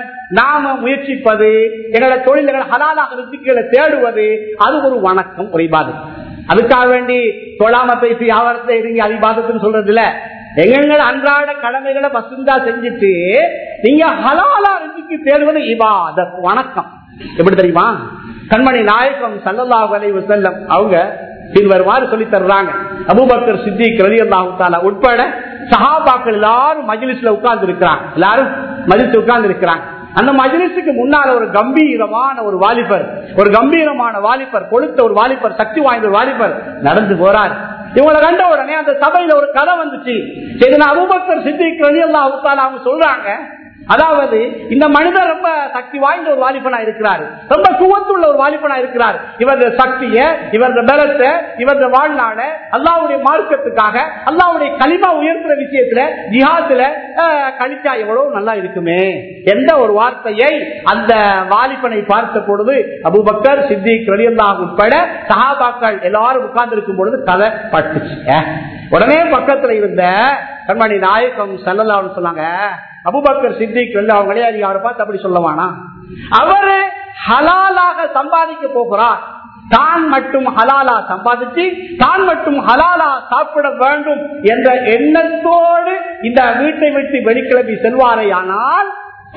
நாம முயற்சிப்பது எங்களோட தொழில்கள் ஹலாலாக ருசிகளை தேடுவது அது ஒரு வணக்கம் ஒரு இபாதம் அதுக்காக வேண்டி தொழாம பேசி வியாபாரத்தை இருங்க அபிபாதத்துன்னு சொல்றது இல்ல எங்கள் அன்றாட கடமைகளை பசுந்தா செஞ்சுட்டு நீங்க ஹலாலா ருசிக்கு தேடுவது இபாத வணக்கம் எப்படி தெரியுமா கண்மணி நாயகம் சல்லல்லாஹு அலைஹி செல்லம் அவங்க பின்வருமாறு சொல்லி தர்றாங்க அபுபக்கர் சித்திக் ரலி அல்லாஹு உட்பட சஹாபாக்கள் எல்லாரும் மஜிலிஸ்ல உட்கார்ந்து இருக்கிறாங்க எல்லாரும் மஜிலிஸ் உட்கார்ந்து இருக்கிறாங்க அந்த மஜிலிசுக்கு முன்னால ஒரு கம்பீரமான ஒரு வாலிபர் ஒரு கம்பீரமான வாலிபர் கொளுத்த ஒரு வாலிபர் சக்தி வாய்ந்த ஒரு வாலிபர் நடந்து போறார் இவங்களை கண்ட உடனே அந்த சபையில ஒரு கதை வந்துச்சு சரி நான் அபுபக்கர் சித்திக் ரலி அல்லாஹ் அவங்க சொல்றாங்க அதாவது இந்த மனிதர் ரொம்ப சக்தி வாய்ந்த ஒரு வாலிபனா இருக்கிறார் ரொம்ப குவத்துள்ள ஒரு வாலிபனா இருக்கிறார் இவரது சக்திய இவரது பலத்தை இவரது வாழ்நாள அல்லாவுடைய மார்க்கத்துக்காக அல்லாவுடைய களிமா உயர்த்துற விஷயத்துல ஜிஹாத்துல அஹ், கழிச்சா எவ்வளவு நல்லா இருக்குமே எந்த ஒரு வார்த்தையை அந்த வாலிபனை பார்த்த பொழுது அபுபக்கர் சித்திக் ரலியல்லா உட்பட சஹாபாக்கள் எல்லாரும் உட்கார்ந்து இருக்கும் பொழுது கதை பட்டுச்சு உடனே பக்கத்துல இருந்த கண்மணி நாயகம் செல்லலாம்னு சொன்னாங்க அபுபக்கர் சித்திக் அவங்களே அவரை பார்த்து அப்படி சொல்லவானா அவரு ஹலாலாக சம்பாதிக்க போகிறார் தான் மட்டும் ஹலாலா சம்பாதிச்சு தான் மட்டும் ஹலாலா சாப்பிட வேண்டும் என்ற எண்ணத்தோடு இந்த வீட்டை விட்டு வெளிக்கிளம்பி செல்வாரே ஆனால்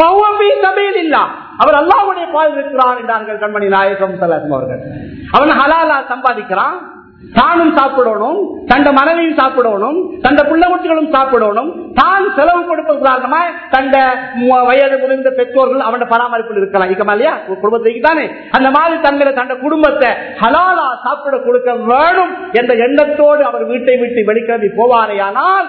அவர் அல்லாவுடைய பால் இருக்கிறார் என்றார்கள் கண்மணி நாயகம் சலாசம் அவர்கள் அவன் ஹலாலா சம்பாதிக்கிறான் தானும் சாப்பிடணும் தண்ட மனைவியும் சாப்பிடணும் தண்ட பிள்ளை குட்டிகளும் சாப்பிடணும் தான் செலவு கொடுப்பது காரணமா தண்ட மு- வயது முதிர்ந்த பெற்றோர்கள் அவன பராமரிப்பில் இருக்கலாம் இருக்கமா இல்லையா ஒரு குடும்பத்துக்கு தானே அந்த மாதிரி தங்களை தண்ட குடும்பத்தை ஹலாலா சாப்பிட கொடுக்க வேணும் என்ற எண்ணத்தோடு அவர் வீட்டை விட்டு வெளிக்கிளம்பி போவாரையானால்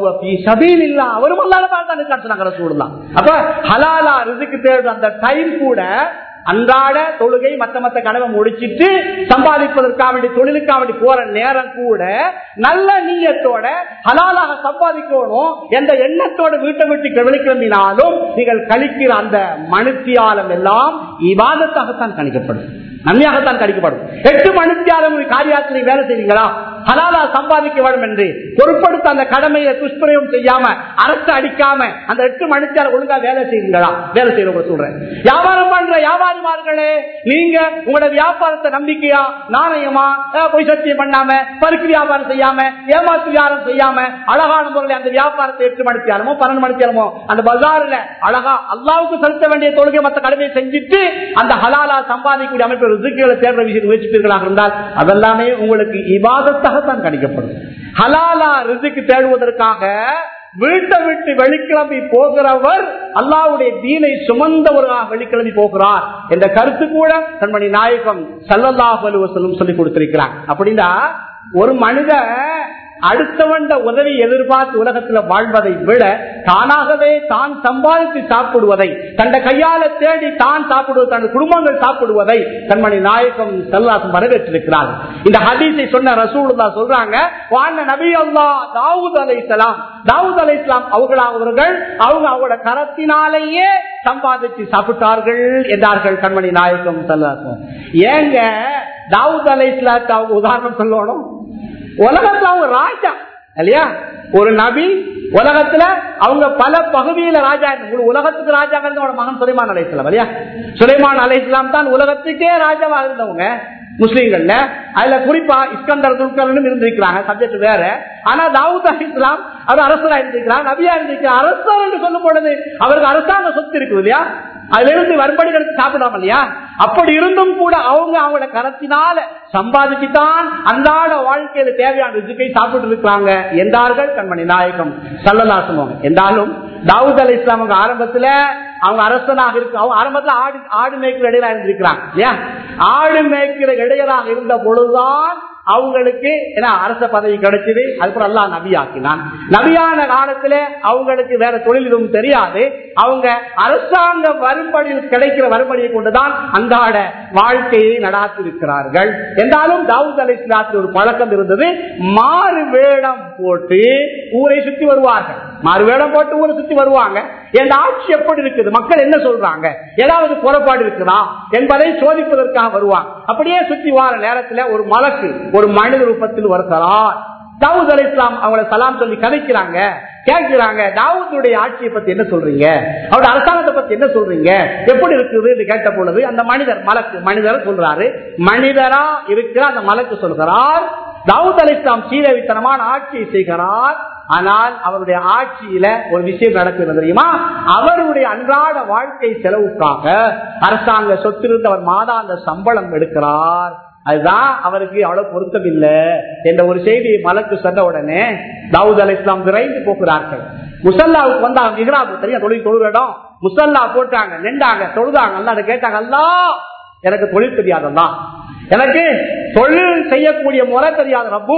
இல்ல அவரும் அல்லாத பார்த்தான் சொன்னாங்க ரசூலுல்லாஹ். அப்ப ஹலாலா ரிசுக்கு தேடுற அந்த டைம் கூட அன்றாட தொழுகை மத்த மத்த கனவை முடிச்சிட்டு சம்பாதிப்பதற்காக வேண்டி தொழிலுக்காக வேண்டி போற நேரம் கூட நல்ல நீயத்தோட ஹலாலாக சம்பாதிக்கணும் என்ற எண்ணத்தோட வீட்டை விட்டு வெளிக்கிளம்பினாலும் நீங்கள் கழிக்கிற அந்த மனுத்தியாலம் எல்லாம் இவாதத்தாகத்தான் கணிக்கப்படும் நன்மையாகத்தான் கணிக்கப்படும் எட்டு மனுத்தியாலம் காரியாத்திரை வேலை செய்வீங்களா ஹலாலா சம்பாதிக்க வேண்டும் என்று பொருட்படுத்த அந்த கடமையை துஷ்பிரயோகம் செய்யாம அரசு அடிக்காம அந்த எட்டு மனுத்தியால ஒழுங்கா வேலை செய்வீங்களா வேலை செய்யறவங்க சொல்றேன் வியாபாரம் பண்ற வியாபாரிமார்களே நீங்க உங்களோட வியாபாரத்தை நம்பிக்கையா நாணயமா அஹ், பொய் சத்தியம் பண்ணாம பருக்கு வியாபாரம் செய்யாம ஏமாத்து வியாபாரம் செய்யாம அழகான முறையில் அந்த வியாபாரத்தை எட்டு மணித்தியாலமோ பன்னெண்டு மணித்தியாலமோ அந்த பஜார்ல அழகா அல்லாவுக்கு செலுத்த வேண்டிய தொழுகை மத்த கடமையை செஞ்சுட்டு அந்த ஹலாலா சம்பாதிக்கக்கூடிய அமைப்பு ரிசுக்குகளை தேடுற விஷயம் முயற்சிப்பீர்களாக இருந்தால் அதெல்லாமே உங்களுக்கு இவாதத்தாகத்தான் கணிக்கப்படும் ஹலாலா ரிசுக்கு தேடுவதற்காக வீட்டை விட்டு வெளிக்கிளம்பி போகிறவர் அல்லாவுடைய தீனை சுமந்தவராக வெளிக்கிளம்பி போகிறார் என்ற கருத்து கூட கண்மணி நாயகம் சல்லல்லாஹு அலைஹி வஸல்லம் சொல்லி கொடுத்திருக்கிறார் அப்படின்னா ஒரு மனிதன் அடுத்தவன் உதவி எதிர்பார்த்து உலகத்தில் வாழ்வதை விட தானாகவே தான் சம்பாதித்து சாப்பிடுவதை தந்த கையால தேடி தான் சாப்பிடுவது தன் குடும்பங்கள் சாப்பிடுவதை கண்மணி நாயகம் செல்லாசம் வரவேற்றிருக்கிறார் இந்த ஹதீஸை சொன்ன ரசூலுல்லா சொல்றாங்க வான நபி அல்லா தாவூத் அலை இஸ்லாம் தாவூத் அலை இஸ்லாம் அவர்களாக அவங்க அவங்களோட கரத்தினாலேயே சம்பாதிச்சு சாப்பிட்டார்கள் என்றார்கள் கண்மணி நாயகம் செல்லாசம் ஏங்க தாவூத் அலை இஸ்லாத்து அவங்க உதாரணம் சொல்லணும் உலகத்துல அவங்க ராஜா இல்லையா ஒரு நபி உலகத்துல அவங்க பல பகுதியில ராஜா இருந்தாங்க. உலகத்துக்கு ராஜா இருந்தவங்க மகன் சுலைமான் அலை இஸ்லாம் இல்லையா சுலைமான் அலை இஸ்லாம் தான் உலகத்துக்கே ராஜாவா இருந்தவங்க முஸ்லீம்கள்ல அதுல குறிப்பா இஸ்கந்தர் துல்கர்னு இருந்திருக்கிறாங்க சப்ஜெக்ட் வேற ஆனா தாவூத் அலி இஸ்லாம் அவர் அரசரா இருந்திருக்கிறார் நபியா இருந்திருக்கிறார் அரசர் என்று சொல்லும் பொழுது அவருக்கு அரசாங்க சொத்து இருக்குது இல்லையா அதுல இருந்து வரும்படி எடுத்து சாப்பிடாம இல்லையா அப்படி இருந்தும் கூட அவங்க அவங்களோட கரத்தினால சம்பாதிச்சுதான் அன்றாட வாழ்க்கையில தேவையான ரிசுக்கை சாப்பிட்டு இருக்கிறாங்க என்றார்கள் கண்மணி நாயகம் சல்லலாசம் என்றாலும் தாவூத் அலி இஸ்லாம் அவங்க ஆரம்பத்துல அவங்க அரசனாக இருக்கு அவங்க ஆரம்பத்துல ஆடு ஆடு மேய்க்கிற இடையில இருந்திருக்கிறாங்க இல்லையா ஆடு மேய்க்கிற இடையராக இருந்த பொழுதுதான் அவங்களுக்கு என்ன அரச பதவி கிடைச்சது அதுக்கப்புறம் அல்லா நபியாக்கினான் நபியான காலத்துல அவங்களுக்கு வேற தொழில் எதுவும் தெரியாது அவங்க அரசாங்க வரும்படியில் கிடைக்கிற வரும்படியை கொண்டுதான் அன்றாட வாழ்க்கையை நடாத்திருக்கிறார்கள் என்றாலும் தாவூத் அலி இஸ்லாத்தில் ஒரு பழக்கம் இருந்தது மாறு வேடம் போட்டு ஊரை சுத்தி வருவார்கள் மாறு வேடம் போட்டு ஊரை சுத்தி வருவாங்க என் ஆட்சி எப்படி இருக்குது மக்கள் என்ன சொல்றாங்க ஏதாவது குறைபாடு இருக்குதா என்பதை சோதிப்பதற்காக வருவாங்க அப்படியே சுத்தி வார நேரத்துல ஒரு மலக்கு ஒரு மனித ரூபத்தில் வருகிறார் தாவூத் அலி இஸ்லாம் அவங்கள சலாம் சொல்லி கதைக்கிறாங்க கேட்கிறாங்க தாவூத்துடைய ஆட்சியை பத்தி என்ன சொல்றீங்க அவருடைய அரசாங்கத்தை பத்தி என்ன சொல்றீங்க எப்படி இருக்குது கேட்ட பொழுது அந்த மனிதர் மலக்கு மனிதர் சொல்றாரு மனிதரா இருக்கிற அந்த மலக்கு சொல்கிறார் தாவூத் அலி இஸ்லாம் சீரவித்தனமான ஆட்சியை செய்கிறார் ஆனால் அவருடைய ஆட்சியில ஒரு விஷயம் நடக்கிறது தெரியுமா அவருடைய அன்றாட வாழ்க்கை செலவுக்காக அரசாங்க சொத்திருந்து அவர் மாதாந்த சம்பளம் எடுக்கிறார் அதுதான் அவருக்கு அவ்வளவு பொருத்தம் இல்லை என்ற ஒரு செய்தியை மலக்கு சொன்ன உடனே தாவூத் அலி இஸ்லாம் விரைந்து போகிறார்கள் முசல்லாவுக்கு வந்தாங்க மிகராபு தெரியும் தொழில் தொழுற இடம் முசல்லா போட்டாங்க நின்றாங்க தொழுதாங்க அல்ல அதை கேட்டாங்க அல்லா எனக்கு தொழில் தெரியாதல்லா எனக்கு தொழில் செய்யக்கூடிய முறை தெரியாத ரப்பு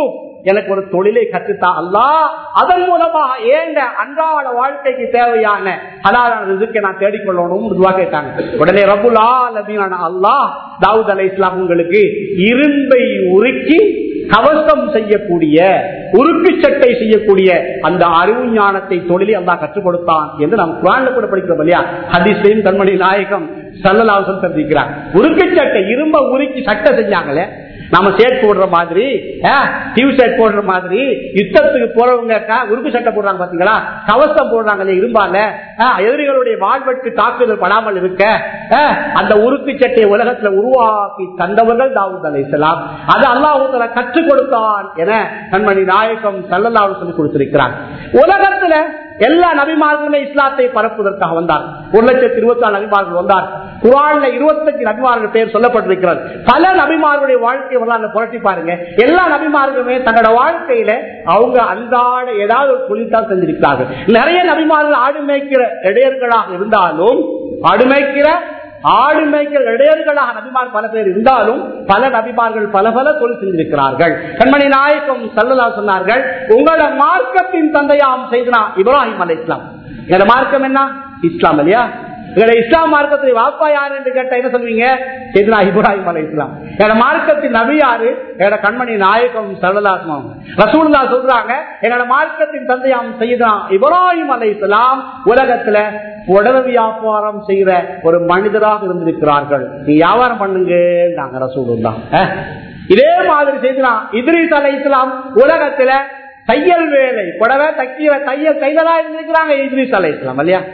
எனக்கு ஒரு தொழிலை கற்றுத்தா அல்லா அதன் மூலமாக ஏங்க அன்றாட வாழ்க்கைக்கு தேவையான ஹலாலான ரிசுக்கை நான் தேடிக்கொள்ளணும் துவா கேட்டாங்க உடனே ரபுல்லா நபீனான அல்லாஹ் தாவூத் அலை இஸ்லாம் உங்களுக்கு இரும்பை உருக்கி கவசம் செய்யக்கூடிய உருக்கு சட்டை செய்யக்கூடிய அந்த அறிவு ஞானத்தை தொழிலை அல்லா கற்றுக் கொடுத்தான் என்று நாம் குரான்ல கூட படிக்கிறோம் இல்லையா ஹதீஸ்லையும் கண்மணி நாயகம் சல்லலாசம் தெரிவிக்கிறார் உருக்கு சட்டை இரும்ப உருக்கி சட்டை செஞ்சாங்களே நாம ஷர்ட் போடுற மாதிரி டியூ ஷர்ட் போடுற மாதிரி யுத்தத்துக்கு போறவங்க உருக்கு சட்டை போடுறாங்க பாத்தீங்களா கவசம் போடுறாங்க இரும்பால எதிரிகளுடைய வாழ்வெட்டு தாக்குதல் படாமல் இருக்க அந்த உருக்கு சட்டையை உலகத்துல உருவாக்கி தந்தவர்கள் தாவூத் அலை இஸ்லாம் அது அல்லாஹூத்தல கற்றுக் கொடுத்தான் என கண்மணி நாயகம் சல்லல்லாஹு சொல்லி கொடுத்திருக்கிறார் உலகத்துல எல்லா நபிமார்களுமே இஸ்லாத்தை பரப்புவதற்காக வந்தார் ஒரு லட்சத்தி இருபத்தி நாலு நபிமார்கள் வந்தார் குரான்ல இருபத்தஞ்சு நபிமார்கள் பெயர் சொல்லப்பட்டிருக்கிறது பல நபிமார்களுடைய வாழ்க்கை வரலாறு புரட்டி பாருங்க எல்லா நபிமார்களுமே தங்களோட வாழ்க்கையில அவங்க அன்றாட ஏதாவது ஒரு தொழில்தான் செஞ்சிருக்கிறார்கள் நிறைய நபிமார்கள் ஆடு மேய்க்கிற இடையர்களாக இருந்தாலும் ஆடு மேய்க்கிற ஆடு மேய்க்கிற இடையர்களாக நபிமார் பல பேர் இருந்தாலும் பல நபிமார்கள் பல பல தொழில் செஞ்சிருக்கிறார்கள் கண்மணி நாயக்கம் சல்லலா சொன்னார்கள் உங்களோட மார்க்கத்தின் தந்தையாம் செய்தனா இப்ராஹிம் அலை இஸ்லாம் எங்களோட மார்க்கம் என்ன இஸ்லாம் இல்லையா எங்களை இஸ்லாம் மார்க்கத்தில் வாப்பா யாரு என்று கேட்ட என்ன சொல்வீங்க செய்தனா இப்ராஹிம் அலை இஸ்லாம் எங்களோட மார்க்கத்தின் நபி யாரு எங்களோட கண்மணி நாயகம் சல்லலாத்மாவும் ரசூல்லா சொல்றாங்க எங்களோட மார்க்கத்தின் தந்தையாம் செய்தனா இப்ராஹிம் அலை இஸ்லாம் உலகத்துல உடல் வியாபாரம் செய்யற ஒரு மனிதராக இருந்திருக்கிறார்கள் நீ வியாபாரம் பண்ணுங்க நாங்க ரசூலுல்லா இதே மாதிரி செய்தனா இத்ரிஸ் அலை இஸ்லாம் உலகத்துல தையல் வேலை புடவை தைக்கிற தையல் தையலா இருந்திருக்கிறாங்க இத்ரிஸ் அலை இஸ்லாம் இல்லையா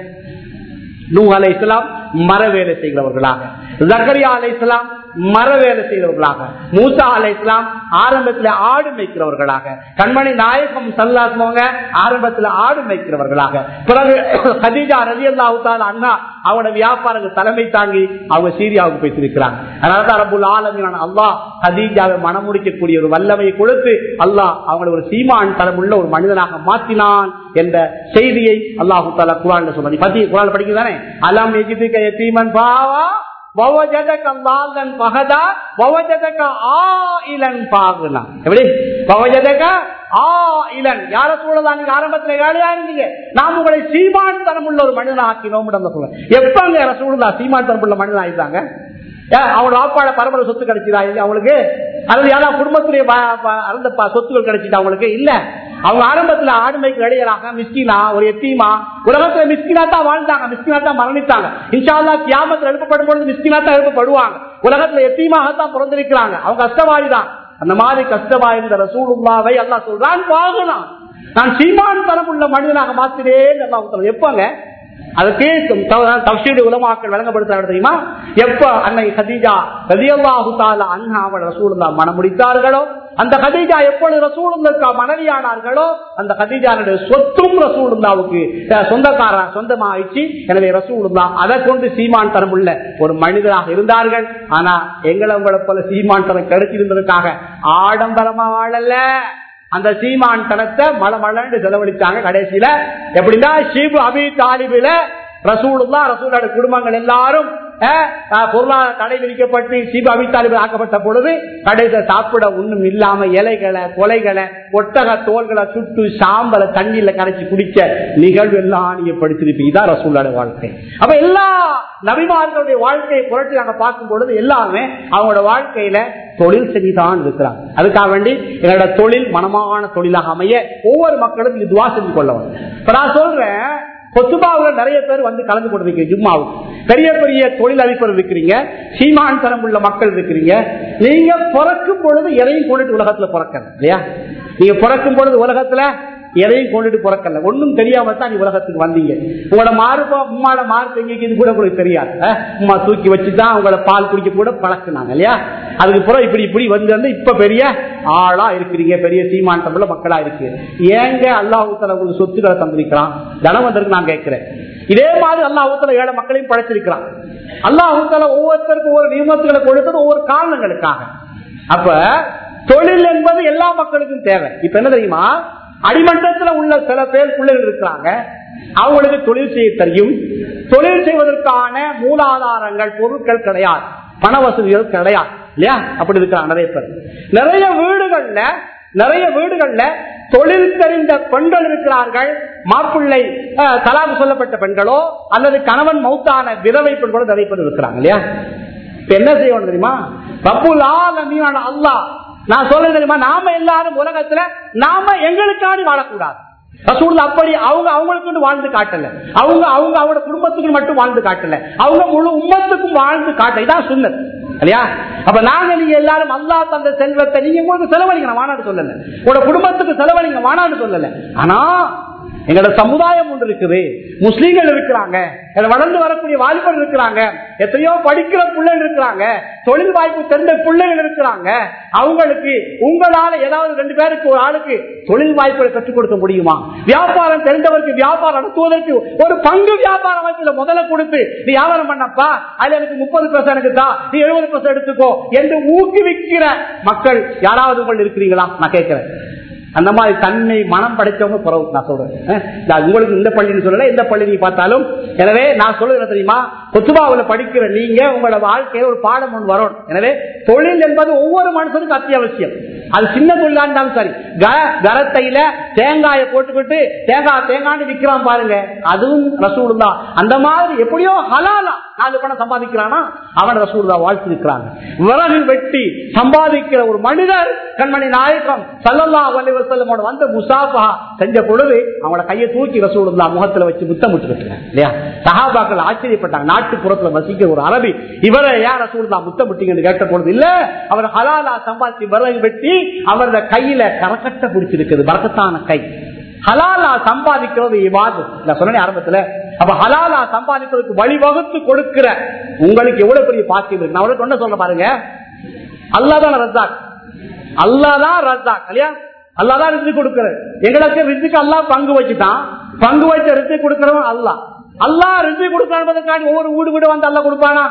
நூ அலை இஸ்லாம் மர வேலை செய்கிறவர்களாக ஜக்கரியா அலை இஸ்லாம் மர வேலை செய்தவர்களாக மூசா அலை இஸ்லாம் ஆரம்பத்தில் ஆடு மேய்க்கிறவர்களாக கண்மணி நாயகம் சல்லாத்மவங்க ஆரம்பத்தில் ஆடு மேய்க்கிறவர்களாக பிறகு ஹதீஜா ரவி அல்லாஹால அண்ணா அவனோட வியாபாரங்கள் தலைமை தாங்கி அவங்க சீரியாவுக்கு போய்த்திருக்கிறாங்க அதனாலதான் ரபுல் ஆலமின் அல்லாஹ் ஹதீஜாவை மனமுடிக்கக்கூடிய ஒரு வல்லமையை கொடுத்து அல்லாஹ் அவங்களை ஒரு சீமான் தரமுள்ள ஒரு மனிதனாக மாற்றினான் என்ற செய்தியை அல்லாஹு தாலா குரான் சொல்றாங்க பத்தி குரான் படிக்கிறதானே அலாம் எஜிதுக்க எத்தீமன் பாவா ஆரம்பத்துல வேலையா இருந்தீங்க நாம் உங்களை சீமான் தரமுள்ள ஒரு மனிதன் ஆக்கினோம் எப்பங்க ரசூலுல்லா சீமான் தரமுள்ள மனிதன் ஆயிட்டாங்க அவங்க வாப்பாட பரம்பரை சொத்து கிடைச்சதா இல்ல அவங்களுக்கு அல்லது யாராவது குடும்பத்துடைய அந்த சொத்துக்கள் கிடைச்சிட்டா அவங்களுக்கு இல்ல அவங்க ஆரம்பத்துல ஆடுமைக்கு இடையராக மிஸ்கினா ஒரு எத்தீமா உலகத்துல மிஸ்கினா தான் வாழ்ந்தாங்க மிஸ்கினா தான் மரணித்தாங்க இன்ஷால்லா கியாமத்தில் எழுப்பப்படும் பொழுது மிஸ்கினா தான் எழுப்பப்படுவாங்க உலகத்துல எத்தீமாக தான் பிறந்திருக்கிறாங்க அவங்க கஷ்டவாதி தான் அந்த மாதிரி கஷ்டவாய் இருந்த ரசூலுல்லாவை அல்லா சொல்றான் வாங்கலாம் நான் சீமான் தரமுள்ள மனிதனாக மாத்திரேன் அல்லா எப்பங்க அதுக்கு தப்சீடு உலமாக்கள் வழங்கப்படுத்துறாங்க தெரியுமா எப்ப அன்னை ஹதீஜா ரதியல்லாஹு தாலா அண்ணா அவள் ரசூலுல்லா மனம் முடித்தார்களோ அந்த கதீஜா எப்பொழுது ரசூலுல்லா மனைவியானார்களோ அந்த கதீஜானுடைய சொத்தும் ரசூலுல்லாவுக்கு சொந்தக்கார சொந்தமாயிடுச்சு எனவே ரசூலுல்லா அதை கொண்டு சீமான் தரமுள்ள ஒரு மனிதராக இருந்தார்கள் ஆனா எங்களை உங்களை போல சீமான் தரம் கிடைச்சிருந்ததுக்காக ஆடம்பரமா வாழல அந்த சீமான் தனத்தை மல மலன்னு செலவழிச்சாங்க கடைசியில எப்படின்னா ஷீபு அபி தாலிபில ரசூலுல்லா ரசூலோட குடும்பங்கள் எல்லாரும் பொருளாதார தடை விதிக்கப்பட்டு சீபு அபி தாலிபு ஆக்கப்பட்ட பொழுது கடைசியில சாப்பிட ஒண்ணும் இல்லாம இலைகளை கொலைகளை ஒட்டக தோள்களை சுட்டு சாம்பலை தண்ணியில கரைச்சி குடிச்ச நிகழ்வு எல்லாம் நீங்க படிச்சிருப்பீங்க இதான் ரசூலோட வாழ்க்கை அப்ப எல்லா நபிமார்களுடைய வாழ்க்கையை புரட்டி நாங்க பார்க்கும் பொழுது எல்லாமே அவங்களோட வாழ்க்கையில தொழில் செஞ்சுதான் இருக்கிறாங்க அதுக்காக வேண்டி எங்களோட தொழில் மனமான தொழிலாக அமைய ஒவ்வொரு மக்களும் இதுவா செஞ்சு கொள்ளவும் இப்ப நான் சொல்றேன் கொத்துபாவுல நிறைய பேர் வந்து கலந்து கொண்டிருக்கீங்க ஜும்மாவுக்கு பெரிய பெரிய தொழில் அதிபர் இருக்கிறீங்க சீமான் தரம் உள்ள மக்கள் இருக்கிறீங்க நீங்க பிறக்கும் பொழுது எதையும் கொண்டுட்டு உலகத்துல பிறக்க இல்லையா நீங்க பிறக்கும் பொழுது உலகத்துல எதையும் கொண்டுட்டு பிறக்கல ஒன்னும் தெரியாம தான் நீ உலகத்துக்கு வந்தீங்க உங்களோட மாறுபா உமாட மார்க் எங்க கூட உங்களுக்கு தெரியாது உமா தூக்கி வச்சுதான் உங்களோட பால் குடிக்க கூட பழக்கினாங்க இல்லையா அதுக்கு பிறகு இப்படி இப்படி வந்து வந்து இப்ப பெரிய ஆளா இருக்கிறீங்க பெரிய சீமாண்டமுள்ள மக்களா இருக்கு ஏங்க அல்லாஹூத்தல உங்களுக்கு சொத்துக்களை தந்திருக்கிறான் தனவந்தருக்கு நான் கேட்கிறேன் இதே மாதிரி அல்லாஹூத்தல ஏழை மக்களையும் படைச்சிருக்கிறான் அல்லாஹூத்தல ஒவ்வொருத்தருக்கும் ஒவ்வொரு நியமத்துகளை கொடுத்தது ஒவ்வொரு காரணங்களுக்காக அப்ப தொழில் என்பது எல்லா மக்களுக்கும் தேவை இப்ப என்ன தெரியுமா அடிமட்டத்தில் உள்ள சில பேர் பிள்ளைகள் இருக்கிறாங்க அவங்களுக்கு தொழில் செய்ய தெரியும் தொழில் செய்வதற்கான மூலாதாரங்கள் பொருட்கள் கிடையாது பண வசதிகள் கிடையாது இல்லையா அப்படி இருக்கிறாங்க நிறைய பேர் நிறைய வீடுகள்ல நிறைய வீடுகள்ல தொழில் தெரிந்த பெண்கள் இருக்கிறார்கள் மாப்பிள்ளை அஹ், தலாக்கு சொல்லப்பட்ட பெண்களோ அல்லது கணவன் மௌத்தான விதவை பெண்களோ நிறைய பேர் இருக்கிறாங்க இல்லையா இப்ப என்ன செய்யணும் தெரியுமா ரப்புல் ஆலமீனான அல்லாஹ் நான் சொல்ல தெரியுமா நாம எல்லாரும் உலகத்துல நாம எங்களுக்காண்டி வாழக்கூடாது ரசூல் அப்படி அவங்க அவங்களுக்கு வாழ்ந்து காட்டல அவங்க அவங்க அவங்களோட குடும்பத்துக்கு மட்டும் வாழ்ந்து காட்டல அவங்க முழு உம்மத்துக்கும் வாழ்ந்து காட்ட இதான் சுண்ணத் இல்லையா அப்ப நாங்க நீங்க எல்லாரும் அல்லா தந்த செல்வத்தை நீங்க உங்களுக்கு செலவழிங்க நான் வானாடு சொல்லல உங்களோட குடும்பத்துக்கு செலவழிங்க வானாடு சொல்லல ஆனா எங்களோட சமுதாயம் ஒன்று இருக்குது முஸ்லீம்கள் இருக்கிறாங்க இதுல வளர்ந்து வரக்கூடிய வாலிபர் இருக்கிறாங்க எத்தனையோ படிக்கிற பிள்ளைகள் இருக்கிறாங்க தொழில் வாய்ப்பு தெரிந்த பிள்ளைகள் இருக்கிறாங்க அவங்களுக்கு உங்களால ஏதாவது ரெண்டு பேருக்கு ஒரு ஆளுக்கு தொழில் வாய்ப்புகளை கற்றுக் கொடுக்க முடியுமா வியாபாரம் தெரிந்தவருக்கு வியாபாரம் நடத்துவதற்கு ஒரு பங்கு வியாபார அமைப்புல முதல்ல கொடுத்து நீ வியாபாரம் பண்ணப்பா அதுல எனக்கு முப்பது பர்சன்ட் எனக்கு தான் நீ எழுபது பர்சன்ட் எடுத்துக்கோ என்று ஊக்குவிக்கிற மக்கள் யாராவது உங்கள் இருக்கிறீங்களா நான் கேட்கிறேன் அந்த மாதிரி தன்மை மனம் படைச்சவங்க குறவு நான் சொல்றேன் அஹ் நான் உங்களுக்கு இந்த பள்ளின்னு சொல்லல எந்த பள்ளி நீங்க பார்த்தாலும் எனவே நான் சொல்லுறது என்ன தெரியுமா கொத்துபாவில் படிக்கிற நீங்க உங்களோட வாழ்க்கையில ஒரு பாடம் ஒன்று வரும் எனவே தொழில் என்பது ஒவ்வொரு மனுஷனுக்கும் அத்தியாவசியம் அது சின்ன தொழிலா இருந்தாலும் சரி க- கரத்தையில தேங்காயை போட்டுக்கிட்டு தேங்காய் தேங்காய்னு விற்கிறான் பாருங்க அதுவும் ரசூல் தான் அந்த மாதிரி எப்படியோ ஹலாலா நாலு பணம் சம்பாதிக்கிறானா அவன் ரசூல் தான் வாழ்த்து இருக்கிறாங்க விறகு வெட்டி சம்பாதிக்கிற ஒரு மனிதர் கண்மணி நாயகம் சல்லல்லா அலி வசல்லமோட வந்து முசாஃபா செஞ்ச பொழுது அவங்களோட கையை தூக்கி ரசூலுல்லா முகத்துல வச்சு முத்தமிட்டு கட்டுறாங்க இல்லையா சஹாபாக்கள் ஆச்சரியப்பட்டாங்க நாட்டுப்புறத்துல வசிக்கிற ஒரு அரபி இவரை யார் ரசூலுல்லா முத்தமிட்டீங்கன்னு கேட்ட பொழுது இல்ல அவர் ஹலாலா சம்பாதிச்சு விறகு வெட்டி அவரது கையில கரக்கட்ட பிடிச்சிருக்குது பறக்கத்தான கை ஹலாலா சம்பாதிக்கிறது இவாது நான் சொன்னேன் ஆரம்பத்துல அப்ப ஹலாலா சம்பாதிக்கிறதுக்கு வழிவகுத்து கொடுக்கிற உங்களுக்கு எவ்வளவு பெரிய பாக்கியம் இருக்கு நான் அவருக்கு ஒண்ணு சொல்ல பாருங்க அல்லாதான் ரத்தாக் அல்லாதான் ரத்தாக் இல்லையா அல்லாதான் ரிசி கொடுக்கிறது எங்களுக்கு ரிசிக்கு அல்லா பங்கு வச்சுட்டான் பங்கு வச்ச ரிசி கொடுக்கிறவன் அல்லா அல்லா ரிசி கொடுக்கறதுக்காண்டி ஒவ்வொரு வீடு வீடு வந்து அல்லா கொடுப்பானா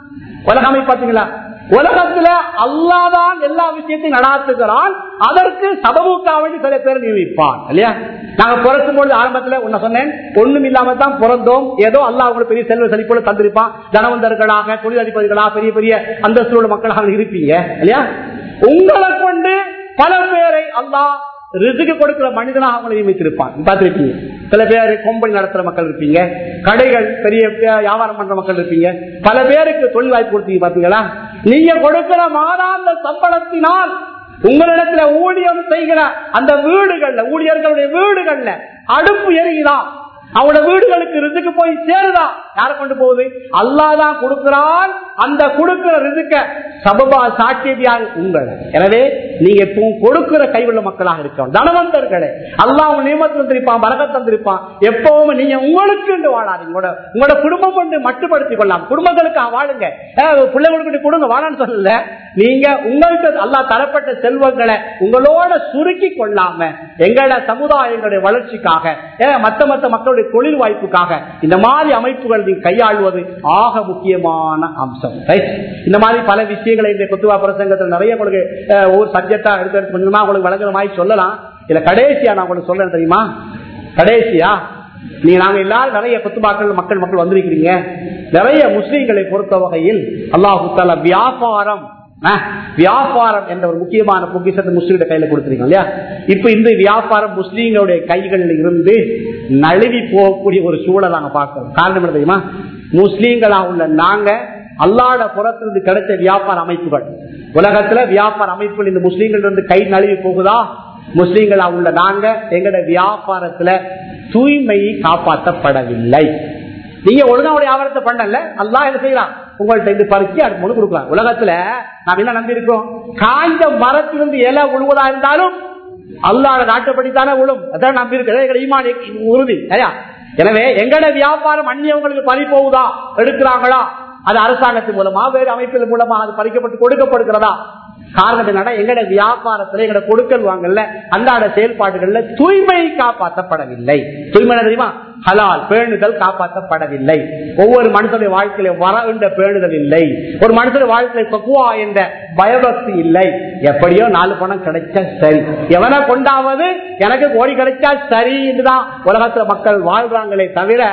உலக அமைப்பு பாத்தீங்களா உலகத்துல அல்லாதான் எல்லா விஷயத்தையும் நடாத்துகிறான் அதற்கு சபமுக்காவண்டி சில பேர் நியமிப்பான் இல்லையா நாங்க பிறக்கும் பொழுது ஆரம்பத்துல உன்ன சொன்னேன் ஒண்ணும் இல்லாம தான் பிறந்தோம் ஏதோ அல்லாஹ் உங்களுக்கு பெரிய செல்வ செழிப்போட தந்திருப்பான் தனவந்தர்களாக தொழிலதிபதிகளாக பெரிய பெரிய அந்தஸ்தோட மக்களாக இருப்பீங்க இல்லையா உங்களை கொண்டு பல பேரை அல்லாஹ் ரிசுக்கு கொடுக்கிற மனிதனாக அவங்களை நியமித்திருப்பான் பார்த்திருப்பீங்க சில பேர் கொம்பனி நடத்துற மக்கள் இருப்பீங்க கடைகள் பெரிய வியாபாரம் பண்ற மக்கள் இருப்பீங்க பல பேருக்கு தொழில் வாய்ப்பு கொடுத்தீங்க பாத்தீங்களா நீங்க கொடுக்கிற மாதாந்த சம்பளத்தினால் உங்களிடத்துல ஊழியம் செய்கிற அந்த வீடுகள்ல ஊழியர்களுடைய வீடுகள்ல அடுப்பு எரியுதான் அவனோட வீடுகளுக்கு ரிசுக்கு போய் சேருதா யார கொண்டு போகுது அல்லாதான் கொடுக்கிறான் அந்த கொடுக்கிற ரிசுக்க சபபா சாட்சியார் உங்கள் எனவே நீங்க இப்போ கொடுக்கிற கைவுள்ள மக்களாக இருக்கணும் தனவந்தர்களே அல்லாஹ் உங்க நியமத்து வந்திருப்பான் பரகத் தந்திருப்பான் எப்பவும் நீங்க உங்களுக்கு என்று வாழாதீங்க உங்களோட உங்களோட குடும்பம் கொண்டு மட்டுப்படுத்திக் கொள்ளலாம் குடும்பங்களுக்காக வாழுங்க அஹ் பிள்ளைங்களுக்கு கொடுங்க வாழான்னு சொல்லல நீங்க உங்கள்கிட்ட அல்லாஹ் தரப்பட்ட செல்வங்களை உங்களோட சுருக்கி கொள்ளாம எங்களோட சமுதாயங்களுடைய வளர்ச்சிக்காக ஏன் மத்த மத்த மக்களுடைய தொழில் வாய்ப்புக்காக இந்த மாதிரி அமைப்புகள் நீங்க கையாளுவது ஆக முக்கியமான அம்சம் Right? இந்த மாதிரி பல விஷயங்களை இந்த குத்துவா பிரசங்கத்தில் நிறைய உங்களுக்கு அஹ், ஒரு சப்ஜெக்டா எடுத்து எடுத்து கொஞ்சமா உங்களுக்கு வழங்குற மாதிரி சொல்லலாம் இதுல கடைசியா நான் உங்களுக்கு சொல்றேன் தெரியுமா கடைசியா நீங்க நாங்க எல்லாரும் நிறைய குத்துபாக்கள் மக்கள் மக்கள் வந்திருக்கிறீங்க நிறைய முஸ்லீம்களை பொறுத்த வகையில் அல்லாஹு தாலா வியாபாரம் அஹ், வியாபாரம் என்ற ஒரு முக்கியமான பொக்கிஷத்தை முஸ்லீம்கிட்ட கையில கொடுத்துருக்கீங்க இல்லையா இப்ப இந்த வியாபாரம் முஸ்லீம்களுடைய கைகளில் இருந்து நழுவி போகக்கூடிய ஒரு சூழலை நாங்க பார்க்கிறோம் காரணம் என்ன தெரியுமா முஸ்லீம்களா உள்ள நாங்க அல்லாட புறத்திலிருந்து கிடைச்ச வியாபார அமைப்புகள் உலகத்துல வியாபார அமைப்புகள் இந்த முஸ்லீம்கள் இருந்து கை நழுவி போகுதா முஸ்லீம்களா உள்ள நாங்க எங்கட வியாபாரத்துல தூய்மை காப்பாற்றப்படவில்லை நீங்க ஒழுங்கா ஒரு வியாபாரத்தை பண்ணல அல்லா என்ன செய்யலாம் உங்கள்ட்ட இருந்து பறிச்சு அடுத்த முழு கொடுக்கலாம் உலகத்துல நாம் என்ன நம்பி இருக்கோம் காய்ந்த மரத்திலிருந்து இலை உழுவதா இருந்தாலும் அல்லாட நாட்டுப்படித்தானே விழும் அதான் நம்பி இருக்கிறது எங்க ஈமான் உறுதி சரியா எனவே எங்கட வியாபாரம் அந்நியவங்களுக்கு பறி போகுதா எடுக்கிறாங்களா அது அரசாங்கத்தின் மூலமா வேறு அமைப்பின் மூலமா அது பறிக்கப்பட்டு கொடுக்கப்படுகிறதா காரணம் என்னன்னா எங்கட வியாபாரத்துல எங்கட கொடுக்கல் வாங்கல அன்றாட செயல்பாடுகள்ல தூய்மை காப்பாற்றப்படவில்லை தூய்மை என்ன தெரியுமா ஹலால் பேணுதல் காப்பாற்றப்படவில்லை ஒவ்வொரு மனுஷனுடைய வாழ்க்கையில வர என்ற பேணுதல் இல்லை ஒரு மனுஷனுடைய வாழ்க்கையில பக்குவா என்ற பயபக்தி இல்லை எப்படியோ நாலு பணம் கிடைச்சா சரி எவனை கொண்டாவது எனக்கு கோடி கிடைச்சா சரி என்றுதான் உலகத்துல மக்கள் வாழ்றாங்களே தவிர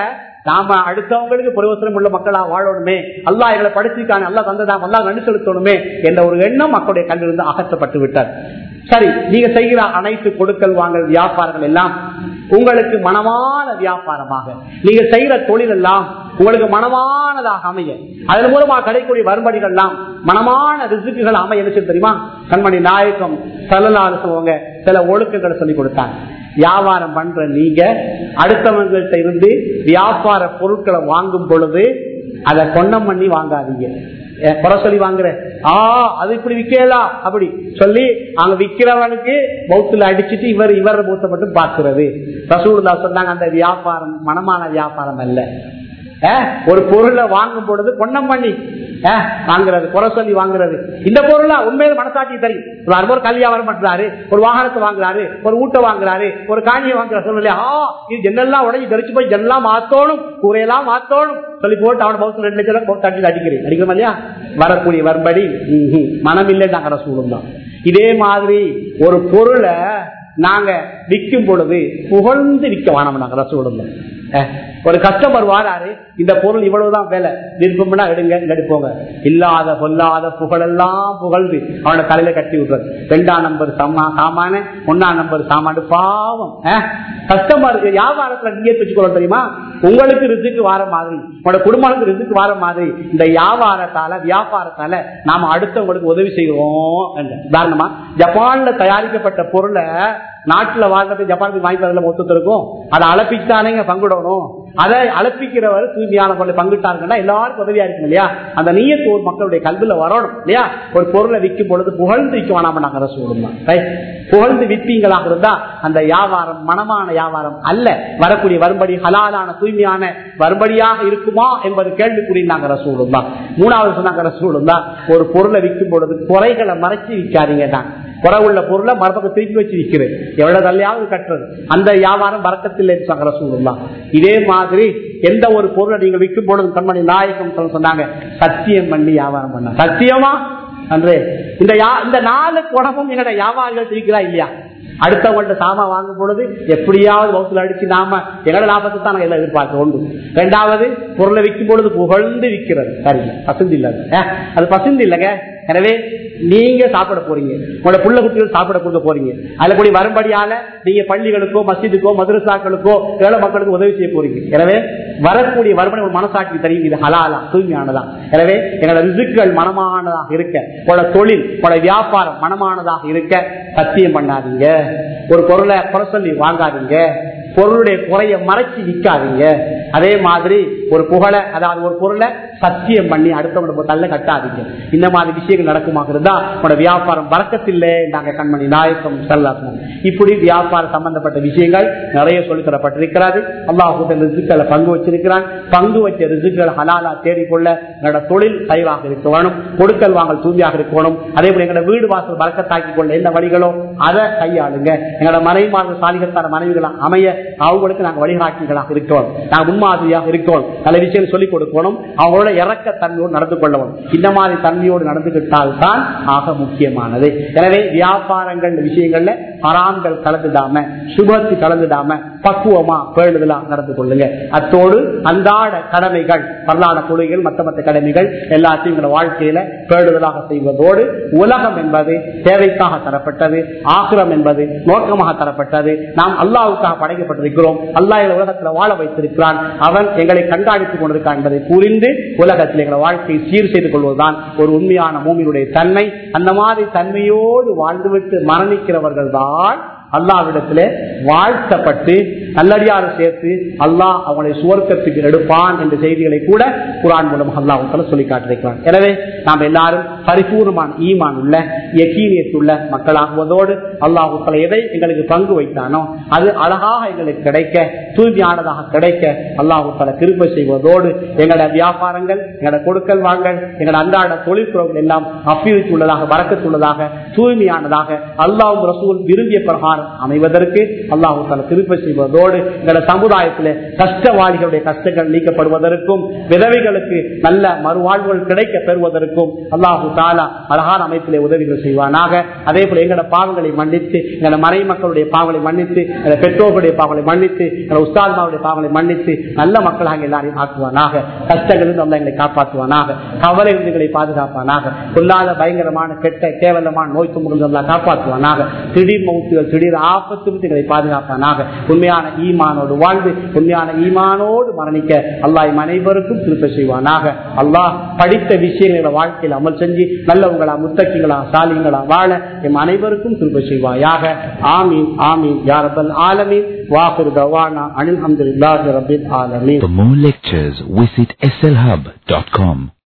நாம அடுத்தவங்களுக்கு பிரயோசனம் உள்ள மக்களா வாழணுமே அல்லா எங்களை படிச்சிருக்காங்க அல்லா தந்ததா அல்லா நன்றி செலுத்தணுமே என்ற ஒரு எண்ணம் மக்களுடைய கண்ணிலிருந்து அகற்றப்பட்டு விட்டார் சரி நீங்க செய்கிற அனைத்து கொடுக்கல் வாங்கல் வியாபாரங்கள் எல்லாம் உங்களுக்கு மனமான வியாபாரமாக நீங்க செய்கிற தொழில் எல்லாம் உங்களுக்கு மனமானதாக அமைய அதன் மூலமா கிடைக்கக்கூடிய வரும்படிகள் எல்லாம் மனமான ரிசுக்குகள் அமைய என்ன தெரியுமா கண்மணி நாயக்கம் சல்லலாறு சொல்லுவாங்க சில ஒழுக்கங்களை சொல்லி கொடுத்தாங்க வியாபாரம் பண்ற நீங்க அடுத்தவங்கள்ட்ட இருந்து வியாபார பொருட்களை வாங்கும் பொழுது அதை கொண்டம் பண்ணி வாங்காதீங்க குறை சொல்லி வாங்குற ஆ அது இப்படி விக்கலாம் அப்படி சொல்லி அங்க விக்கிறவனுக்கு பௌத்துல அடிச்சுட்டு இவர் இவர் பௌத்த மட்டும் பாக்குறது ரசூலுல்லா சொன்னாங்க அந்த வியாபாரம் மனமான வியாபாரம் அல்ல ஒரு பொருளை வாங்கும் பொழுது பொன்னம் பண்ணி வாங்குறது குறை சொல்லி வாங்குறது இந்த பொருளா உண்மையில மனசாட்சி தெரியும் ஒரு கல்யாணம் பண்றாரு ஒரு வாகனத்தை வாங்குறாரு ஒரு ஊட்ட வாங்குறாரு ஒரு காணியை வாங்குற சொல்லலையா இது ஜன்னெல்லாம் உடஞ்சி தெரிச்சு போய் ஜன்னெல்லாம் மாத்தோணும் கூரையெல்லாம் மாத்தோணும் சொல்லி போட்டு அவன பௌத்த ரெண்டு லட்சம் தட்டி அடிக்கிறேன் அடிக்கிறோம் இல்லையா வரக்கூடிய வர்படி மனம் இல்லை நாங்க ரசூலும் தான் இதே மாதிரி ஒரு பொருளை நாங்க விற்கும் பொழுது புகழ்ந்து விற்க வானம் நாங்க ரசூலும் தான் ஒரு கஸ்டமர் வாராரு இந்த பொருள் இவ்வளவுதான் வேலை விருப்பம்னா எடுங்க எடுப்போங்க இல்லாத பொல்லாத புகழெல்லாம் புகழ்ந்து அவனை தலையில கட்டி விடுறது ரெண்டாம் நம்பர் சாமான ஒன்னாம் நம்பர் சாமான் பாவம் கஸ்டமர் வியாபாரத்துல நீங்க வச்சுக்கொள்ள தெரியுமா உங்களுக்கு ரிசுக்கு வார மாதிரி உங்களோட குடும்பத்துக்கு ரிசுக்கு வார மாதிரி இந்த வியாபாரத்தால வியாபாரத்தால நாம அடுத்தவங்களுக்கு உதவி செய்வோம் உதாரணமா ஜப்பான்ல தயாரிக்கப்பட்ட பொருளை நாட்டுல வாழ்றது ஜப்பானுக்கு வாங்கி தரல மொத்தத்தில் இருக்கும் அதை அழப்பித்தானே பங்குடணும் அதை அழப்பிக்கிறவர் தூய்மையான பொருளை பங்கிட்டாருன்னா எல்லாருக்கும் உதவியா இருக்கும் இல்லையா அந்த நீயத்து ஒரு மக்களுடைய கல்வியில வரணும் இல்லையா ஒரு பொருளை விற்கும் பொழுது புகழ்ந்து விற்க வேணாம நாங்க சொல்லணும் புகழ்ந்து விற்பீங்களாக இருந்தா அந்த வியாபாரம் மனமான வியாபாரம் அல்ல வரக்கூடிய வரும்படி ஹலாலான தூய்மையான வரும்படியாக இருக்குமா என்பது கேள்விக்குறி நாங்க ரசூலும் தான் மூணாவது சொன்னாங்க ரசூலும் தான் ஒரு பொருளை விற்கும் பொழுது குறைகளை மறைச்சு விற்காதீங்க தான் குறை உள்ள பொருளை மரபத்தை திருப்பி வச்சு விற்கிறது எவ்வளவு நல்லையாவது கட்டுறது அந்த வியாபாரம் வரக்கத்தில் ரசூலும் தான் இதே மாதிரி எந்த ஒரு பொருளை நீங்க விற்கும் பொழுது கண்மணி நாயகம் சொன்னாங்க சத்தியம் பண்ணி வியாபாரம் பண்ண சத்தியமா அன்றே இந்த இந்த நாலு குடமும் எங்களோட வியாபாரிகள் இருக்கிறா இல்லையா அடுத்தவங்கள்ட்ட சாமா வாங்கும் பொழுது எப்படியாவது வகுத்துல அடிச்சு நாம எங்களோட லாபத்தை தான் நாங்க எல்லாம் எதிர்பார்க்க உண்டு ரெண்டாவது பொருளை விற்கும் பொழுது புகழ்ந்து விற்கிறது சரி பசுந்து இல்ல அது பசுந்து இல்லைங்க எனவே நீங்க சாப்பிட போறீங்க உங்களோட புள்ள குட்டிகள் சாப்பிட கொடுக்க போறீங்க அதுல கூடிய வரும்படியால நீங்க பள்ளிகளுக்கோ மசிதுக்கோ மதுரசாக்களுக்கோ ஏழை மக்களுக்கு உதவி செய்ய போறீங்க எனவே வரக்கூடிய வருமானம் ஒரு மனசாட்சி தெரியும் இது ஹலாலா தூய்மையானதா எனவே எங்களோட ரிசுக்கள் மனமானதாக இருக்க உங்களோட தொழில் உங்களோட வியாபாரம் மனமானதாக இருக்க சத்தியம் பண்ணாதீங்க ஒரு பொருளை குறை சொல்லி வாங்காதீங்க பொருளுடைய குறைய மறைச்சு விற்காதீங்க அதே மாதிரி ஒரு புகழை அதாவது ஒரு பொருளை சத்தியம் பண்ணி அடுத்தவங்க தள்ள கட்டாதீங்க இந்த மாதிரி விஷயங்கள் நடக்குமாக இருந்தா உங்களோட வியாபாரம் வழக்கத்தில்லை நாங்க கண்மணி நாயக்கம் செல்லாசனம் இப்படி வியாபாரம் சம்பந்தப்பட்ட விஷயங்கள் நிறைய சொல்லி தரப்பட்டிருக்கிறது அல்லாஹூ ரிசுக்களை பங்கு வச்சிருக்கிறான் பங்கு வச்ச ரிசுக்களை ஹலாலா தேடிக்கொள்ள எங்களோட தொழில் சைவாக இருக்க வேணும் கொடுக்கல் வாங்கல் தூய்மையாக இருக்கணும் அதே போல எங்களோட வீடு வாசல் வழக்கத்தாக்கி கொள்ள என்ன வழிகளோ அதை கையாளுங்க எங்களோட மனைவிமார்கள் சாலிகத்தான மனைவிகளை அமைய அவங்களுக்கு நாங்க வழிகாட்டிகளாக இருக்கோம் நாங்க முன்மாதிரியாக இருக்கோம் நல்ல விஷயம் சொல்லிக் கொடுக்கணும் அவங்களோட இறக்க தன்மையோடு நடந்து கொள்ளவும் இந்த மாதிரி தன்மையோடு நடந்துகிட்டால் தான் ஆக முக்கியமானது எனவே வியாபாரங்கள் விஷயங்கள்ல ஹராம்கள் கலந்துடாம சுபத்து கலந்துடாம பக்குவமா பேழுதலா நடந்து கொள்ளுங்க அத்தோடு அன்றாட கடமைகள் வரலாட தொழுகைகள் மத்த மத்த கடமைகள் எல்லாத்தையும் எங்களோட வாழ்க்கையில பேழுதலாக செய்வதோடு உலகம் என்பது தேவைக்காக தரப்பட்டது ஆசிரம் என்பது நோக்கமாக தரப்பட்டது நாம் அல்லாவுக்காக படைக்கப்பட்டிருக்கிறோம் அல்லா எங்களை உலகத்தில் வாழ வைத்திருக்கிறான் அவன் எங்களை கண்காணித்துக் கொண்டிருக்கான் என்பதை புரிந்து உலகத்தில் எங்களை வாழ்க்கையை சீர் செய்து கொள்வதுதான் ஒரு உண்மையான மூமியினுடைய தன்மை அந்த மாதிரி தன்மையோடு வாழ்ந்துவிட்டு மரணிக்கிறவர்கள் தான் அல்லாவிடத்திலே வாழ்த்தப்பட்டு நல்லடியாறு சேர்த்து அல்லாஹ் அவங்களை சுவர்க்கத்துக்கு எடுப்பான் என்ற செய்திகளை கூட குரான் மூலம் அல்லாஹால சொல்லி காட்டிருக்கிறான் எனவே நாம் எல்லாரும் பரிபூர்ணமான ஈமான் உள்ள யக்கீனியத்துள்ள மக்களாகுவதோடு அல்லாஹுக்களை எதை எங்களுக்கு பங்கு வைத்தானோ அது அழகாக எங்களுக்கு கிடைக்க தூய்மையானதாக கிடைக்க அல்லாஹுக்களை திரும்ப செய்வதோடு எங்களோட வியாபாரங்கள் எங்களோட கொடுக்கல் வாங்கல் எங்களோட அன்றாட தொழில்துறைகள் எல்லாம் அபிவிருத்தி உள்ளதாக வரக்கத்துள்ளதாக தூய்மையானதாக அல்லாஹும் ரசூல் விரும்பிய பிரகாரம் அமைவதற்கு அல்லாஹு தலா திருப்ப செய்வதோடு அதோடு எங்கள சமுதாயத்தில் கஷ்டவாளிகளுடைய கஷ்டங்கள் நீக்கப்படுவதற்கும் விதவைகளுக்கு நல்ல மறுவாழ்வுகள் கிடைக்க பெறுவதற்கும் அல்லாஹு தாலா அழகான அமைப்பிலே உதவிகள் செய்வானாக அதே போல எங்களோட பாவங்களை மன்னித்து எங்களோட மறை மக்களுடைய பாவங்களை மன்னித்து எங்களோட பெற்றோர்களுடைய பாவங்களை மன்னித்து எங்களோட உஸ்தாத்மாவுடைய பாவங்களை மன்னித்து நல்ல மக்களாக எல்லாரையும் ஆக்குவானாக கஷ்டங்களிலிருந்து அல்ல எங்களை காப்பாற்றுவானாக கவலையிலிருந்து எங்களை பாதுகாப்பானாக கொல்லாத பயங்கரமான கெட்ட கேவலமான நோய் தும்புகள் எல்லாம் காப்பாற்றுவானாக திடீர் மௌத்துகள் திடீர் ஆபத்து எங்களை பாதுகாப்பானாக உண்மையான ஈமானோடு வாழ்ந்து உண்மையான ஈமானோடு மரணிக்க அல்லாஹ் அனைவருக்கும் திருப்ப செய்வானாக அல்லாஹ் படித்த விஷயங்களை வாழ்க்கையில் அமல் செஞ்சு நல்லவங்களா முத்தக்கிங்களா சாலிங்களா வாழ எம் அனைவருக்கும் திருப்ப செய்வாயாக ஆமீன் ஆமீன் யாரபல் ஆலமீன் வாக்குர் தவானா அனில் அஹமதுல்லாஹி ரபில் ஆலமீன் For more lectures, visit slhub.com.